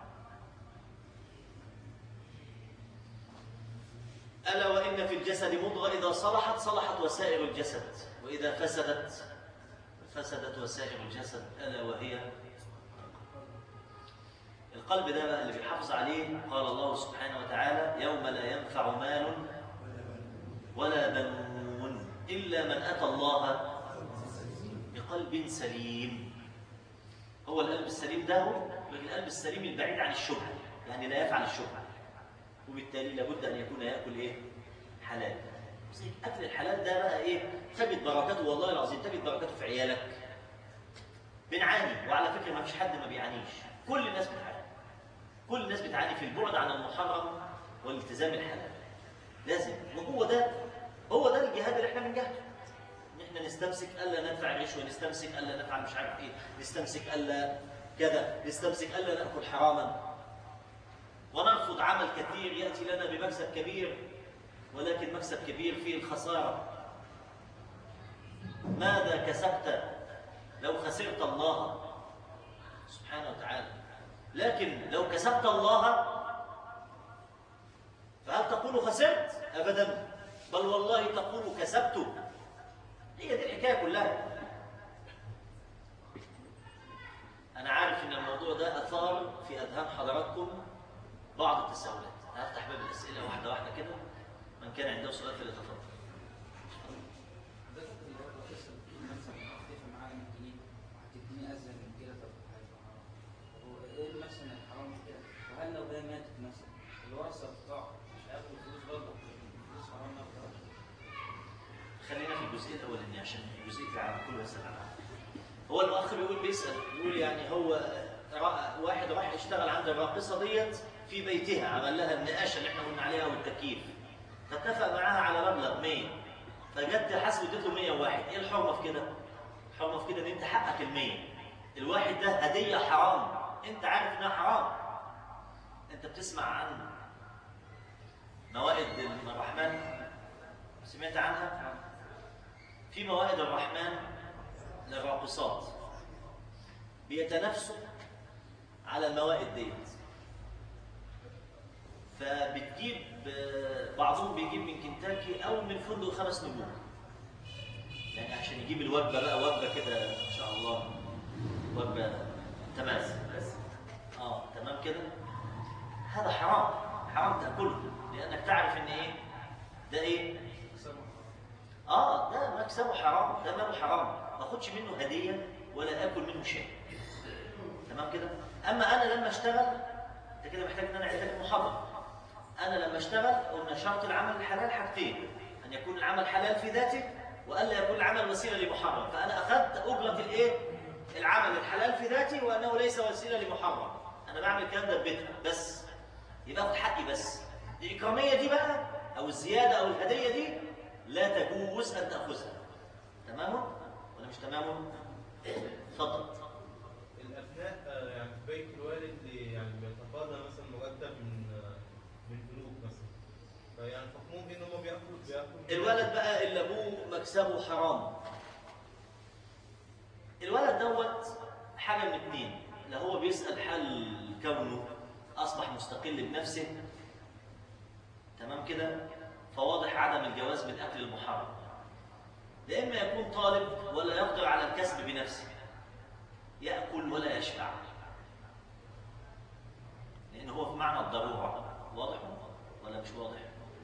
ألا وإن في الجسد مضغة إذا صلحت صلحت وسائر الجسد وإذا فسدت فسدت وسائر الجسد ألا وهي القلب ده بقى اللي بيحافظ عليه قال الله سبحانه وتعالى يوم لا ينفع مال ولا بنون إلا من أتى الله بقلب سليم هو القلب السليم ده هو القلب السليم البعيد عن الشبهة يعني لا يفعل الشبهة وبالتالي لابد ان يكون ياكل ايه حلال زي اكل الحلال ده بقى ايه تجد بركاته والله العظيم تجد بركاته في عيالك بنعاني وعلى فكره ما فيش حد ما بيعانيش كل الناس بتعاني كل الناس بتعاني في البعد عن المحرم والالتزام الحلال لازم وهو ده هو ده الجهاد اللي احنا بنجاهده ان احنا نستمسك الا ندفع رشوه نستمسك الا نفعل مش عارف ايه نستمسك الا كذا نستمسك الا ناكل حراما ونرفض عمل كثير يأتي لنا بمكسب كبير ولكن مكسب كبير فيه الخسارة ماذا كسبت لو خسرت الله سبحانه وتعالى لكن لو كسبت الله فهل تقول خسرت أبدا بل والله تقول كسبت هي دي الحكاية كلها أنا عارف أن الموضوع ده أثار في أذهان حضراتكم بعض التساؤلات هفتح باب الاسئله واحده واحده كده من كان عنده سؤال فليتفضل معانا من جديد وهتديني ازيد من كده طب مثلا الورثه بتاع مش هياخد فلوس برضه الفلوس حرام ما ياخدهاش خلينا في الجزئيه الاولانيه عشان الجزئيه العام كله يسال عنها هو الاخ بيقول بيسال بيقول يعني هو را- واحد راح يشتغل عند الراقصه ديت في بيتها عمل لها النقاشه اللي احنا قلنا عليها والتكييف فاتفق معاها على مبلغ 100 فجت تحاسبه اديت له 101 ايه الحرمه في كده؟ الحرمه في كده ان انت حقك ال 100 الواحد ده هديه حرام انت عارف انها حرام انت بتسمع عن موائد الرحمن سمعت عنها؟ في موائد الرحمن للراقصات بيتنافسوا على الموائد ديت فبتجيب آه، بعضهم بيجيب من كنتاكي او من فندق خمس نجوم يعني عشان يجيب الوجبه بقى وجبه كده ان شاء الله وجبه تمام اه تمام كده هذا حرام حرام تاكله لانك تعرف ان ايه ده ايه اه ده مكسبه حرام ده ماله حرام ما اخدش منه هديه ولا اكل منه شيء تمام كده اما انا لما اشتغل انت كده محتاج ان انا اعيد لك محاضره انا لما اشتغل قلنا شرط العمل الحلال حاجتين ان يكون العمل حلال في ذاته والا يكون العمل وسيله لمحرم فانا اخذت اجره الايه العمل الحلال في ذاته وانه ليس وسيله لمحرم انا بعمل الكلام ده في بيتها بس يبقى اخد حقي بس الاكراميه دي بقى او الزياده او الهديه دي لا تجوز ان تاخذها تمام ولا مش تمام اتفضل الابناء آه، يعني في بيت الوالد يعني بيتقاضى مثلا مرتب من آه، من بنوك مثلا فيعني حكمهم ان هم بياكلوا بياكلوا الولد بقى اللي ابوه مكسبه حرام الولد دوت حاجه من اتنين لا هو بيسال حل كونه اصبح مستقل بنفسه تمام كده فواضح عدم الجواز بالاكل المحرم لا اما يكون طالب ولا يقدر على الكسب بنفسه ياكل ولا يشبع لان هو في معنى الضروره واضح ولا مش واضح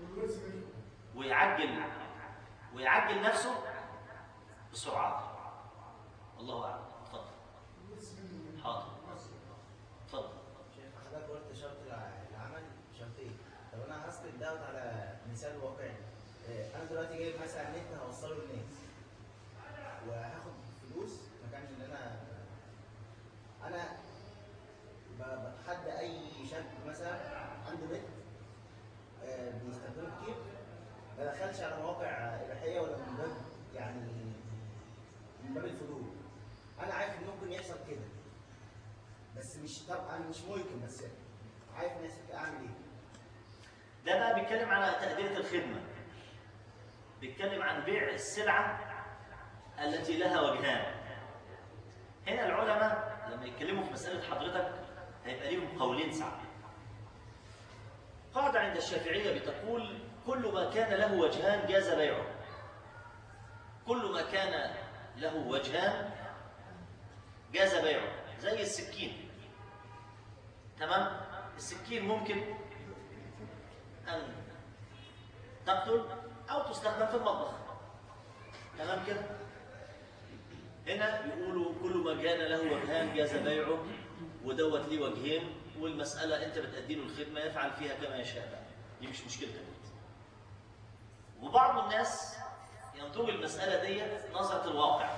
ويعجل ويعجل نفسه بسرعه الله اعلم اتفضل حاضر اتفضل شايف حضرتك قلت شرط الع- العمل شرطين طب انا هسقط دوت على مثال واقعي آه، انا دلوقتي جايب مثلا نت هوصله للناس وهاخد فلوس مكان ان انا انا ب- بتحدى اي شاب مثلا عنده نت آه، بيستخدمه كتير ما دخلش على مواقع اباحيه ولا من باب يعني من باب الفضول انا عارف ان ممكن يحصل كده بس مش طبعا مش ممكن بس عارف ان يحصل كده اعمل ايه ده بقى بيتكلم على تأدية الخدمة بيتكلم عن بيع السلعة التي لها وجهان هنا العلماء لما يتكلموا في مسألة حضرتك هيبقى ليهم قولين صعب قاعدة عند الشافعية بتقول كل ما كان له وجهان جاز بيعه كل ما كان له وجهان جاز بيعه زي السكين تمام السكين ممكن أن تقتل أو تستخدم في المطبخ تمام كده هنا يقولوا كل ما كان له وجهان جاز بيعه ودوت ليه وجهين والمسألة أنت بتأدي له الخدمة يفعل فيها كما يشاء بقى. دي مش مشكلتك انت. وبعض الناس ينظر المسألة ديت نظرة الواقع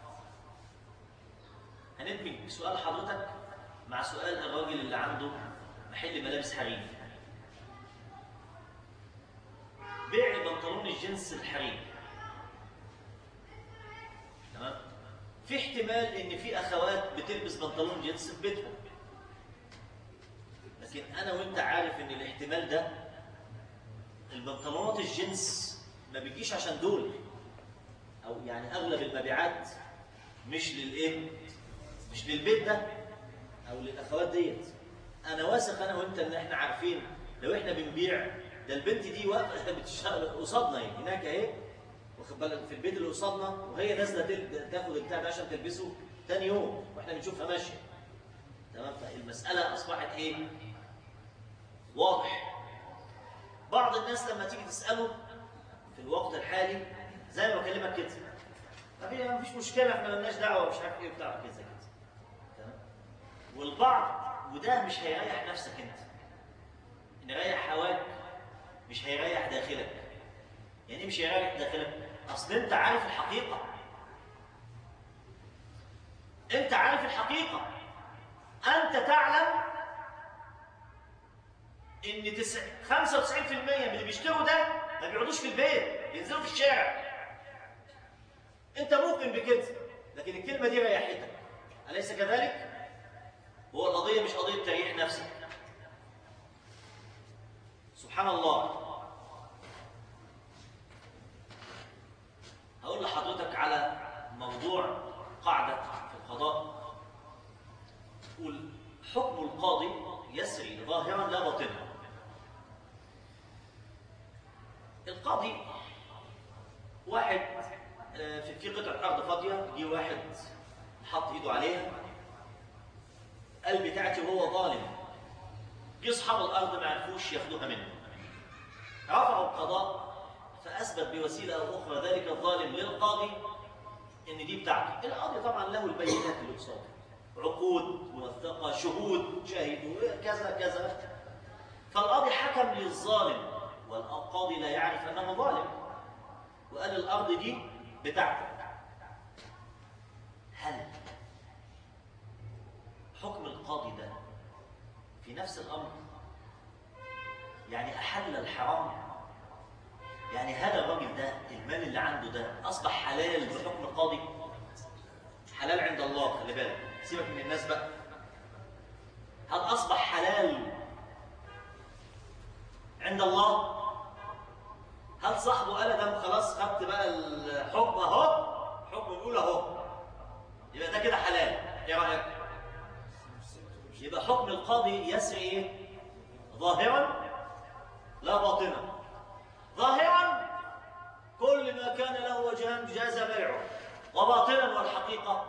هندمج سؤال حضرتك مع سؤال الراجل اللي عنده محل ملابس حريم بيع بنطلون الجنس الحريم تمام في احتمال ان في اخوات بتلبس بنطلون جنس في بيتهم لكن انا وانت عارف ان الاحتمال ده البنطلونات الجنس ما بيجيش عشان دول او يعني اغلب المبيعات مش للايه مش للبيت ده او للاخوات ديت انا واثق انا وانت ان احنا عارفين لو احنا بنبيع ده البنت دي واقفه بتشتغل قصادنا اهي هناك اهي واخد بالك في البيت اللي قصادنا وهي نازله تل- تاخد البتاع ده عشان تلبسه تاني يوم واحنا بنشوفها ماشيه تمام فالمساله اصبحت ايه واضح بعض الناس لما تيجي تساله في الوقت الحالي زي ما بكلمك كده طب هي مفيش مشكله احنا مالناش دعوه مش عارف ايه بتاع كده كده تمام والبعض وده مش هيريح نفسك انت نريح هواك مش هيريح داخلك يعني إيه مش هيريح داخلك اصل انت عارف الحقيقه انت عارف الحقيقه انت تعلم ان تسع- 95% من اللي بيشتروا ده ما بيقعدوش في البيت بينزلوا في الشارع انت مؤمن بكده لكن الكلمه دي ريحتك اليس كذلك هو القضيه مش قضيه تريح نفسك سبحان الله هقول لحضرتك على موضوع قاعده في القضاء تقول حكم القاضي يسري ظاهرا لا باطنا القاضي واحد آه، في في قطعه ارض فاضيه جه واحد حط ايده عليها قال بتاعتي وهو ظالم جه اصحاب الارض ما عرفوش ياخدوها منه رفعوا القضاء فاثبت بوسيله او اخرى ذلك الظالم للقاضي ان دي بتاعته القاضي طبعا له البينات اللي قصاده عقود موثقه شهود شاهدوا كذا كذا فالقاضي حكم للظالم والقاضي لا يعرف انه ظالم وقال الارض دي بتاعتك هل حكم القاضي ده في نفس الامر يعني احل الحرام يعني هذا الراجل ده المال اللي عنده ده اصبح حلال بحكم القاضي حلال عند الله خلي بالك سيبك من الناس بقى هل اصبح حلال عند الله هل صاحبه قال ده خلاص خدت بقى الحكم اهو حكم بيقول اهو يبقى ده كده حلال ايه رايك يبقى حكم القاضي يسري ايه ظاهرا لا باطنا ظاهرا كل ما كان له وجهان جاز بيعه وباطنا والحقيقه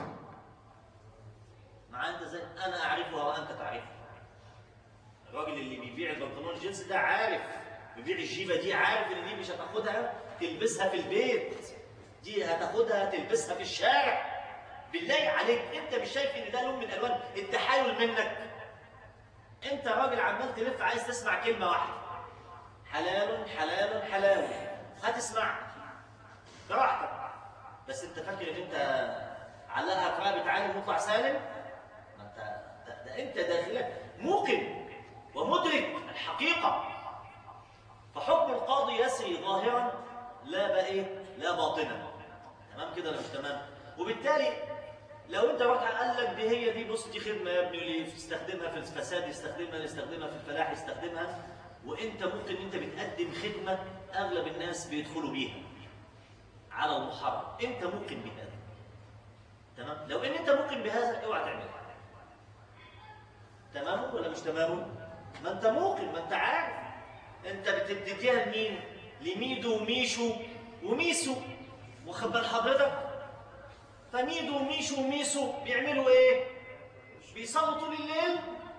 مع انت زي انا اعرفها وانت تعرفها الراجل اللي بيبيع البنطلون الجنس ده عارف بيبيع الجيبه دي عارف ان دي مش هتاخدها تلبسها في البيت دي هتاخدها تلبسها في الشارع بالله عليك انت مش شايف ان ده لون من الوان التحايل منك انت راجل عمال تلف عايز تسمع كلمه واحده حلال حلال حلال هتسمع براحتك بس انت فاكر ان انت علقها في رقبه عالم مطلع سالم ما انت ده, ده انت داخلك موقن ومدرك الحقيقه فحكم القاضي يسري ظاهرا لا بقى ايه لا باطنا تمام كده ولا مش تمام وبالتالي لو انت رحت قال لك دي هي دي بص دي خدمه يا ابني اللي يستخدمها في الفساد يستخدمها اللي يستخدمها في الفلاح يستخدمها وانت ممكن انت بتقدم خدمه اغلب الناس بيدخلوا بيها على المحرم انت ممكن بهذا تمام لو ان انت ممكن بهذا اوعى تعملها تمام ولا مش تمام ما انت موقن ما انت عارف انت بتديها لمين لميدو وميشو وميسو واخد بال حضرتك فميدو وميشو وميسو بيعملوا ايه بيصلوا طول الليل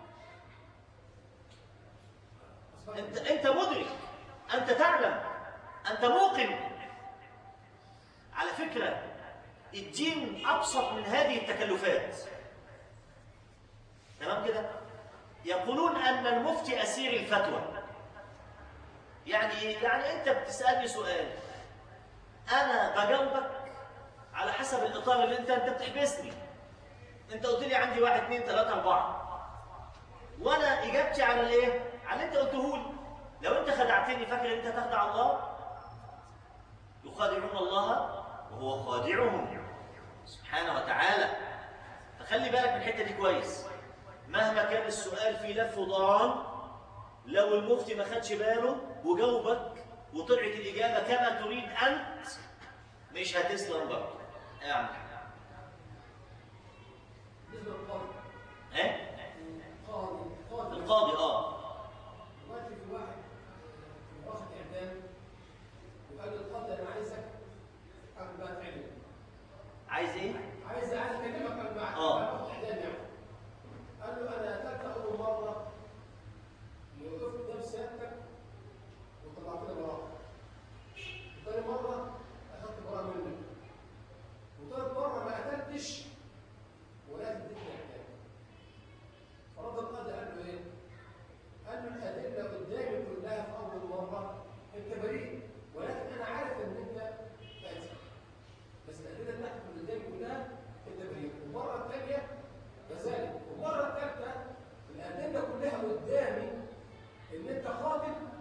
انت انت مدرك انت تعلم انت موقن على فكره الدين ابسط من هذه التكلفات تمام كده يقولون ان المفتي اسير الفتوى يعني ايه يعني انت بتسالني سؤال انا بجاوبك على حسب الاطار اللي انت انت بتحبسني انت قلت لي عندي واحد اثنين ثلاثه اربعه وانا اجابتي على الايه على اللي انت قلته لي لو انت خدعتني فاكر انت تخدع الله يخادعون الله وهو خادعهم سبحانه وتعالى فخلي بالك من الحته دي كويس مهما كان السؤال فيه لف ودوران لو المفتي ما خدش باله وجاوبك وطلعت الاجابه كما تريد انت مش هتسلم برضه اعمل بالنسبه للقاضي ايه القاضي القاضي القاضي اه دلوقتي في واحد واخد اعدام وقال للقاضي انا عايزك قبل ما تعلم عايز ايه عايز عايز اكلمك قبل ما آه. اخد اعدام يعني قال له انا قتلت اول مره وقفت قدام سيادتك وطلعت لي براءه وثاني مره اخدت براءه منك وثالث مره ما قتلتش ولكن اديتني اعدام فرد القاضي قال له ايه؟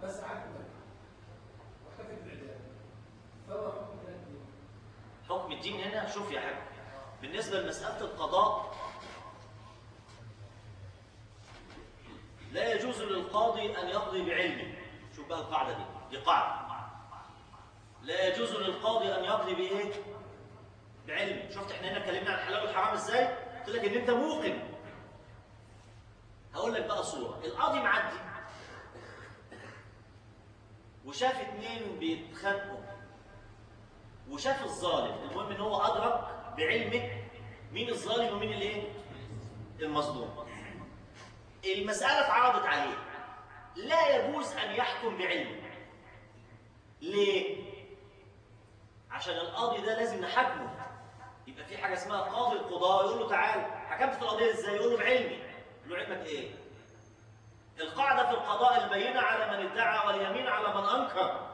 بس عارف ده واحتفل بالاعدام فهو حكم هناك دي حكم الدين هنا شوف يا حاج بالنسبة لمسألة القضاء لا يجوز للقاضي أن يقضي بعلمه شوف بقى القاعدة دي دي قاعدة لا يجوز للقاضي أن يقضي بإيه؟ بعلمه شفت احنا هنا اتكلمنا عن الحلال والحرام ازاي؟ قلت لك إن أنت موقن هقول لك بقى صورة القاضي معدي وشاف اتنين بيتخانقوا وشاف الظالم المهم ان هو ادرك بعلمه مين الظالم ومين الايه المظلوم المساله اتعرضت عليه لا يجوز ان يحكم بعلمه ليه عشان القاضي ده لازم نحاكمه يبقى في حاجه اسمها قاضي القضاء يقول له تعال حكمت في القضيه ازاي يقول له بعلمي يقول له علمك ايه القاعده في القضاء البينه على من ادعى واليمين على من انكر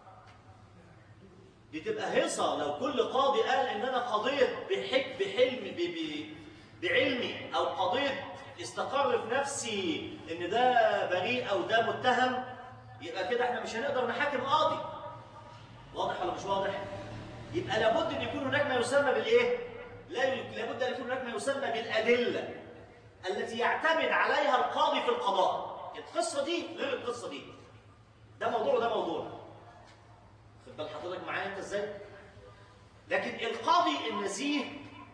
دي تبقى هيصة لو كل قاضي قال ان انا قضيت بحك بحلم ب... ب... بعلمي او قضيت استقر في نفسي ان ده بريء او ده متهم يبقى كده احنا مش هنقدر نحاكم قاضي واضح ولا مش واضح يبقى لابد ان يكون هناك ما يسمى بالايه لا ي- لابد ان يكون هناك ما يسمى بالادله التي يعتمد عليها القاضي في القضاء القصه دي غير القصه دي ده موضوع وده موضوع خد بال حضرتك معايا انت ازاي لكن القاضي النزيه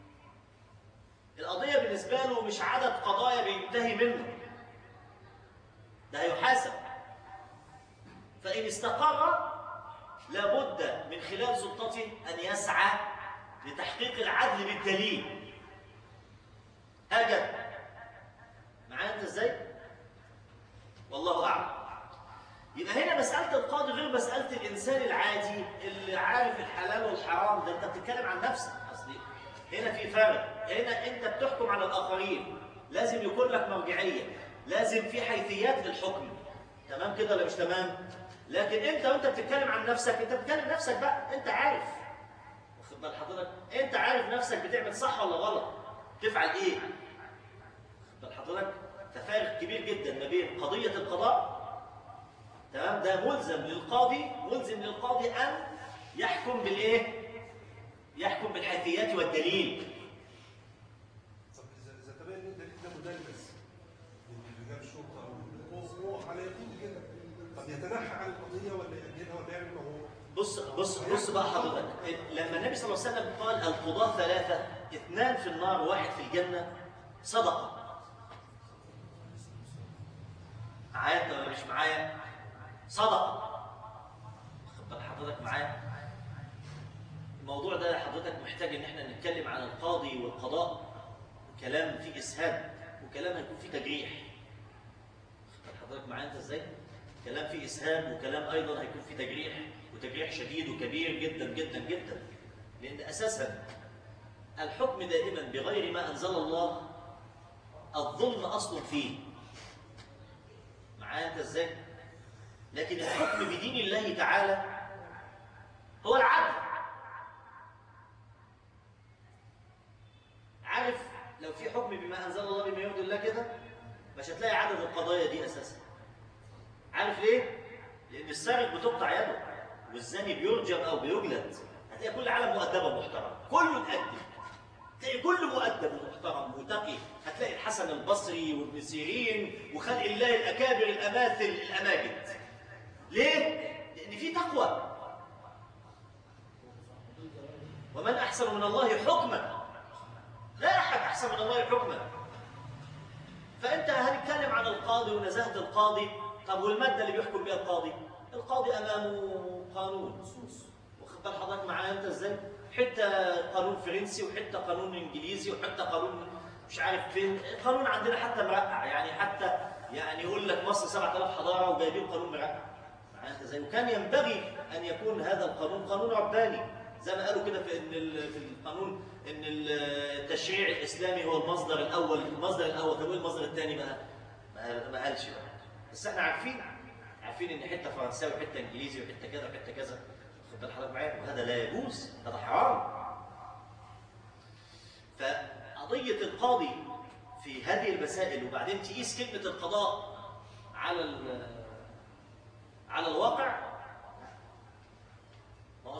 القضيه بالنسبه له مش عدد قضايا بينتهي منه ده هيحاسب فان استقر لابد من خلال سلطته ان يسعى لتحقيق العدل بالدليل هكذا معايا انت ازاي والله اعلم يبقى هنا مسألة القاضي غير مسألة الإنسان العادي اللي عارف الحلال والحرام ده أنت بتتكلم عن نفسك أصلي هنا في فرق هنا أنت بتحكم على الآخرين لازم يكون لك مرجعية لازم في حيثيات للحكم تمام كده ولا مش تمام لكن أنت وأنت بتتكلم عن نفسك أنت بتتكلم نفسك بقى أنت عارف واخد بال حضرتك أنت عارف نفسك بتعمل صح ولا غلط تفعل إيه واخد بال حضرتك ففارق كبير جدا ما بين قضية القضاء تمام ده ملزم للقاضي ملزم للقاضي ان يحكم بالايه يحكم بالحيثيات والدليل طب اذا اذا تبين ان الدليل ده مدلس من رجال الشرطه هو هو على يقين كده طب يتنحى عن القضيه ولا يأجلها ولا يعمل ما هو بص بص بص بقى حضرتك لما النبي صلى الله عليه وسلم قال القضاة ثلاثة اثنان في النار وواحد في الجنة صدقة معايا انت ولا مش معايا صدقة واخد بال حضرتك معايا الموضوع ده حضرتك محتاج ان احنا نتكلم عن القاضي والقضاء كلام فيه اسهاب وكلام هيكون فيه تجريح واخد بال حضرتك معايا انت ازاي كلام فيه اسهاب وكلام ايضا هيكون فيه تجريح وتجريح شديد وكبير جدا جدا جدا لان اساسا الحكم دائما بغير ما انزل الله الظلم اصل فيه معايا انت ازاي لكن الحكم بدين الله تعالى هو العدل عارف لو في حكم بما انزل الله بما يرضي الله كده مش هتلاقي عدد القضايا دي اساسا عارف ليه لان السارق بتقطع يده والزاني بيرجم او بيجلد هتلاقي كل عالم مؤدبه ومحترم كله مؤدب تلاقي كل مؤدب ومحترم وتقي هتلاقي الحسن البصري وابن سيرين وخلق الله الاكابر الاماثل الاماجد ليه لان في تقوى ومن احسن من الله حكما لا احد احسن من الله حكما فانت هنتكلم عن القاضي ونزاهه القاضي طب والماده اللي بيحكم بها القاضي القاضي امامه قانون نصوص واخد بال حضرتك معايا انت ازاي حته قانون فرنسي وحته قانون انجليزي وحته قانون مش عارف فين القانون عندنا حتى مرقع يعني حتى يعني يقول لك مصر 7000 حضاره وجايبين قانون مرقع معايا انت ازاي وكان ينبغي ان يكون هذا القانون قانون رباني زي ما قالوا كده في ان ال- في القانون ان التشريع الاسلامي هو المصدر الاول المصدر الاول طب وايه المصدر الثاني بقى ما ما قالش بقى بس احنا عارفين عارفين ان حته فرنساوي وحته انجليزي وحته كذا وحته كذا خد بال حضرتك معايا وهذا لا يجوز هذا حرام فقضيه القاضي في هذه المسائل وبعدين تقيس كلمه القضاء على ال-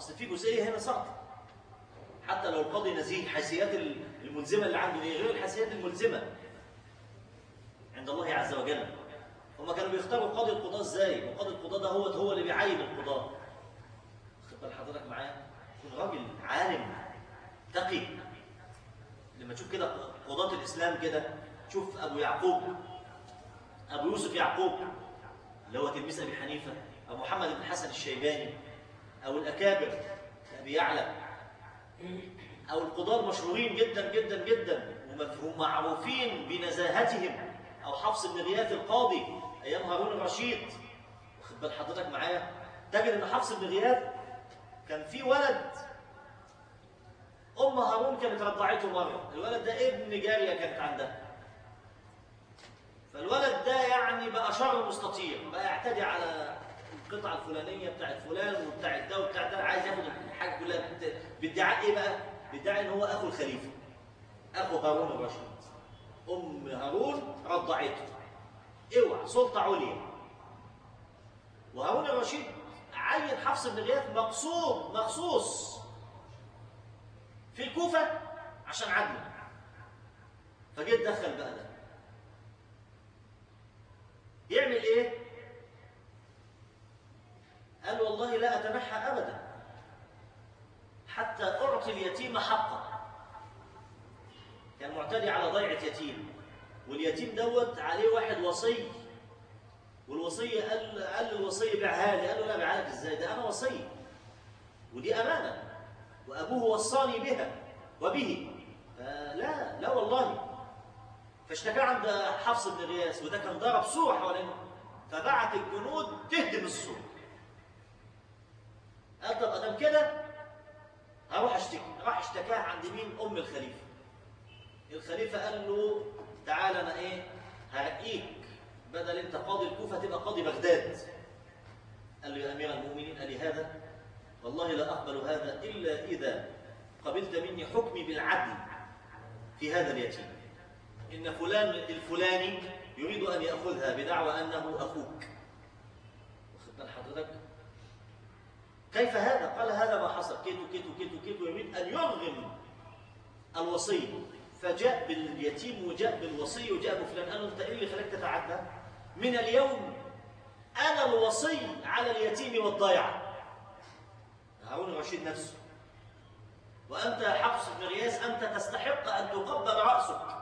اصل في جزئيه هنا سقط حتى لو القاضي نزيه الحيثيات الملزمه اللي عنده دي غير الحيثيات الملزمه عند الله عز وجل هما كانوا بيختاروا قاضي القضاة ازاي وقاضي القضاة ده هو هو اللي بيعين القضاة خد بال حضرتك معايا يكون راجل عالم تقي لما تشوف كده قضاة الإسلام كده شوف أبو يعقوب أبو يوسف يعقوب اللي هو تلميذ أبي حنيفة أو محمد بن حسن الشيباني أو الأكابر أبي يعلى أو القضاة المشهورين جدا جدا جدا ومفهوم معروفين بنزاهتهم أو حفص بن غياث القاضي أيام هارون الرشيد واخد بال حضرتك معايا تجد إن حفص بن غياث كان في ولد أم هارون كانت رضعته مرة الولد ده ابن جارية كانت عندها فالولد ده يعني بقى شر مستطير بقى يعتدي على القطعة الفلانية بتاعت فلان وبتاعت ده وبتاعت ده عايز ياخد الحاجة كلها بت- بادعاء ايه بقى؟ بادعاء ان هو اخو الخليفة اخو هارون الرشيد ام هارون رضعته اوعى سلطة عليا وهارون الرشيد عين حفص بن غياث مقصود مخصوص في الكوفة عشان عدله فجيت دخل بقى ده يعمل ايه قال والله لا اتنحى ابدا حتى اعطي اليتيم حقه كان معتدي على ضيعه يتيم واليتيم دوت عليه واحد وصي والوصي قال قال للوصي بيعها لي قال له لا بيعها لك ازاي ده انا وصي ودي امانه وابوه وصاني بها وبه فلا لا والله فاشتكى عند حفص بن غياث وده كان ضرب سور حوالينه فبعت الجنود تهدم السور قال طب ادام كده هروح اشتكي راح اشتكاها عند مين ام الخليفه الخليفه قال له تعالى انا ايه هرقيك بدل انت قاضي الكوفه تبقى قاضي بغداد قال له يا امير المؤمنين قال لي هذا والله لا اقبل هذا الا اذا قبلت مني حكمي بالعدل في هذا اليتيم إن فلان الفلاني يريد أن يأخذها بدعوى أنه أخوك واخد بال حضرتك كيف هذا؟ قال هذا ما حصل كيتو كيتو كيتو كيتو يريد أن يرغم الوصي فجاء باليتيم وجاء بالوصي وجاء بفلان قال له أنت إيه اللي خلاك تتعدى؟ من اليوم أنا الوصي على اليتيم والضيعة هارون الرشيد نفسه وأنت يا حفص بن غياث أنت تستحق أن تقبل رأسك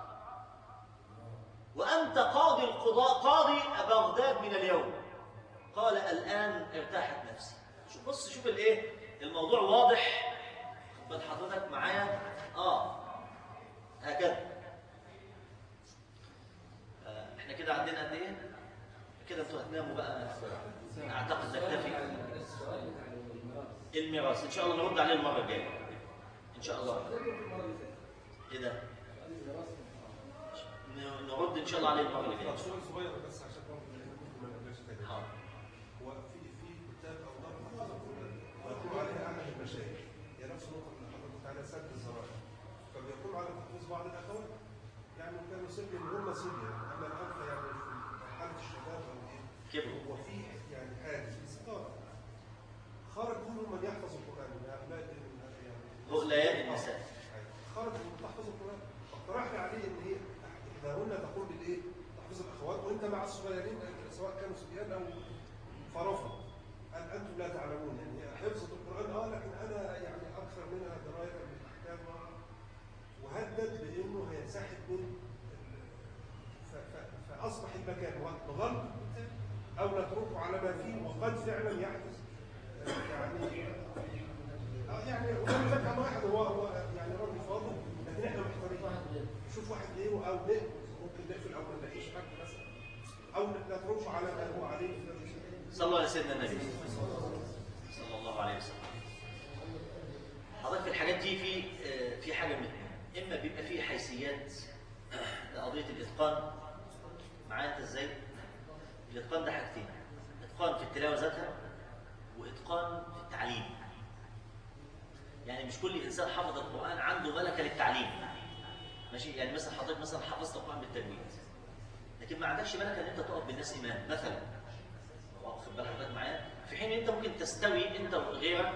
وأنت قاضي القضاء قاضي بغداد من اليوم قال الآن ارتاحت نفسي شوف بص شوف الايه الموضوع واضح خد بال حضرتك معايا اه هكذا آه، احنا كده عندنا قد ايه كده انتوا هتناموا بقى اعتقد نكتفي الميراث ان شاء الله نرد عليه المره الجايه ان شاء الله ايه ده ن- نرد ان شاء الله عليه المره اللي طب جايه سؤال صغير بس عشان برضه ما نقدرش تاني حاضر. هو في في كتاب او ضرب محفوظه ويقول عليها احد المشايخ هي نفس النقطه اللي حضرتك عليها سد الذرائع فبيقول على تحفيظ بعض الاخوات يعني كانوا سبي ان هم سبي اما الان فيعني في مرحله الشباب او ايه كبروا هو في يعني حاجز في ستاره خرج منهم من يحفظ القران من هؤلاء ال- يعني غلايات النساء خرج من تحفظ القران فاقترحنا عليه ان ايه احداهن تقول بالايه تحفظ الاخوات وانت مع الصغيرين سواء كانوا صبيان او فرفض قال انتم لا تعلمون يعني حفظة القران اه لكن انا يعني اكثر منها درايه بالاحكام وهدد بانه هينسحب من ال- ف- ف- فاصبح المكان نظل او نتركه على ما فيه وقد فعلا يحدث آه، يعني آه، يعني وكان ذكر واحد هو هو يعني راجل فاضل لكن احنا محتارين نشوف واحد غيره او نقفل ممكن نقفل او ما نلاقيش حد مثلا او نتركه على ما هو عليه في نفس الشيء. صلى الله على سيدنا النبي صلى الله عليه وسلم حضرتك في الحاجات دي في آه، في حاجه من اثنين اما بيبقى في حيثيات لقضيه الاتقان معايا انت ازاي الاتقان ده حاجتين اتقان في التلاوه ذاتها واتقان في التعليم يعني مش كل انسان حفظ القران عنده ملكه للتعليم ماشي يعني مثلا حضرتك مثلا حفظت القران بالتجويد لكن ما عندكش ملكه ان انت تقف بالناس امام مثلا واخد بال حضرتك معايا في حين انت ممكن تستوي انت وغيرك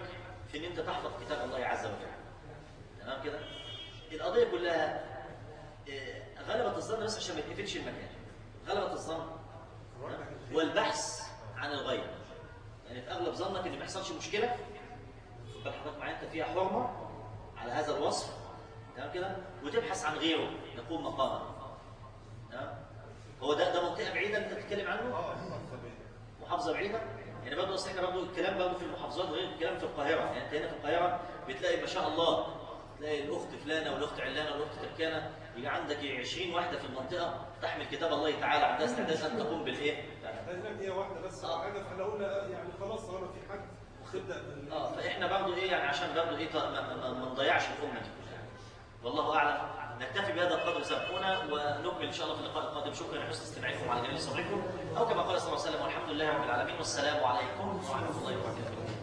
في ان انت تحفظ كتاب الله عز وجل تمام كده القضيه كلها آه، غلبة الظن بس عشان ما يتقفلش المكان غلبة الظن والبحث عن الغيب يعني في اغلب ظنك ان ما يحصلش مشكله خد بال حضرتك معايا انت فيها حرمه على هذا الوصف تمام كده وتبحث عن غيره يقوم مقامه تمام هو ده ده منطقه بعيده اللي انت بتتكلم عنه اه طبيعي محافظه بعيده يعني برضه اصل احنا برضه الكلام برضه في المحافظات غير الكلام في القاهره يعني انت هنا في القاهره بتلاقي ما شاء الله تلاقي الاخت فلانه والاخت علانه والاخت تركانه يجي عندك 20 واحده في المنطقه تحمل كتاب الله تعالى عندها استعداد ان تقوم بالايه؟ هناك هي واحده بس آه. حاجه فاحنا قلنا يعني خلاص طالما في حد تبدا بال- اه فاحنا برضه ايه يعني عشان برضه ايه ما, ما, ما, ما نضيعش الامه دي كلها والله اعلم نكتفي بهذا القدر سامحونا ونكمل ان شاء الله في اللقاء القادم شكرا لحسن استماعكم على جميل صبركم او كما قال صلى الله عليه وسلم والحمد لله رب العالمين والسلام عليكم ورحمه الله وبركاته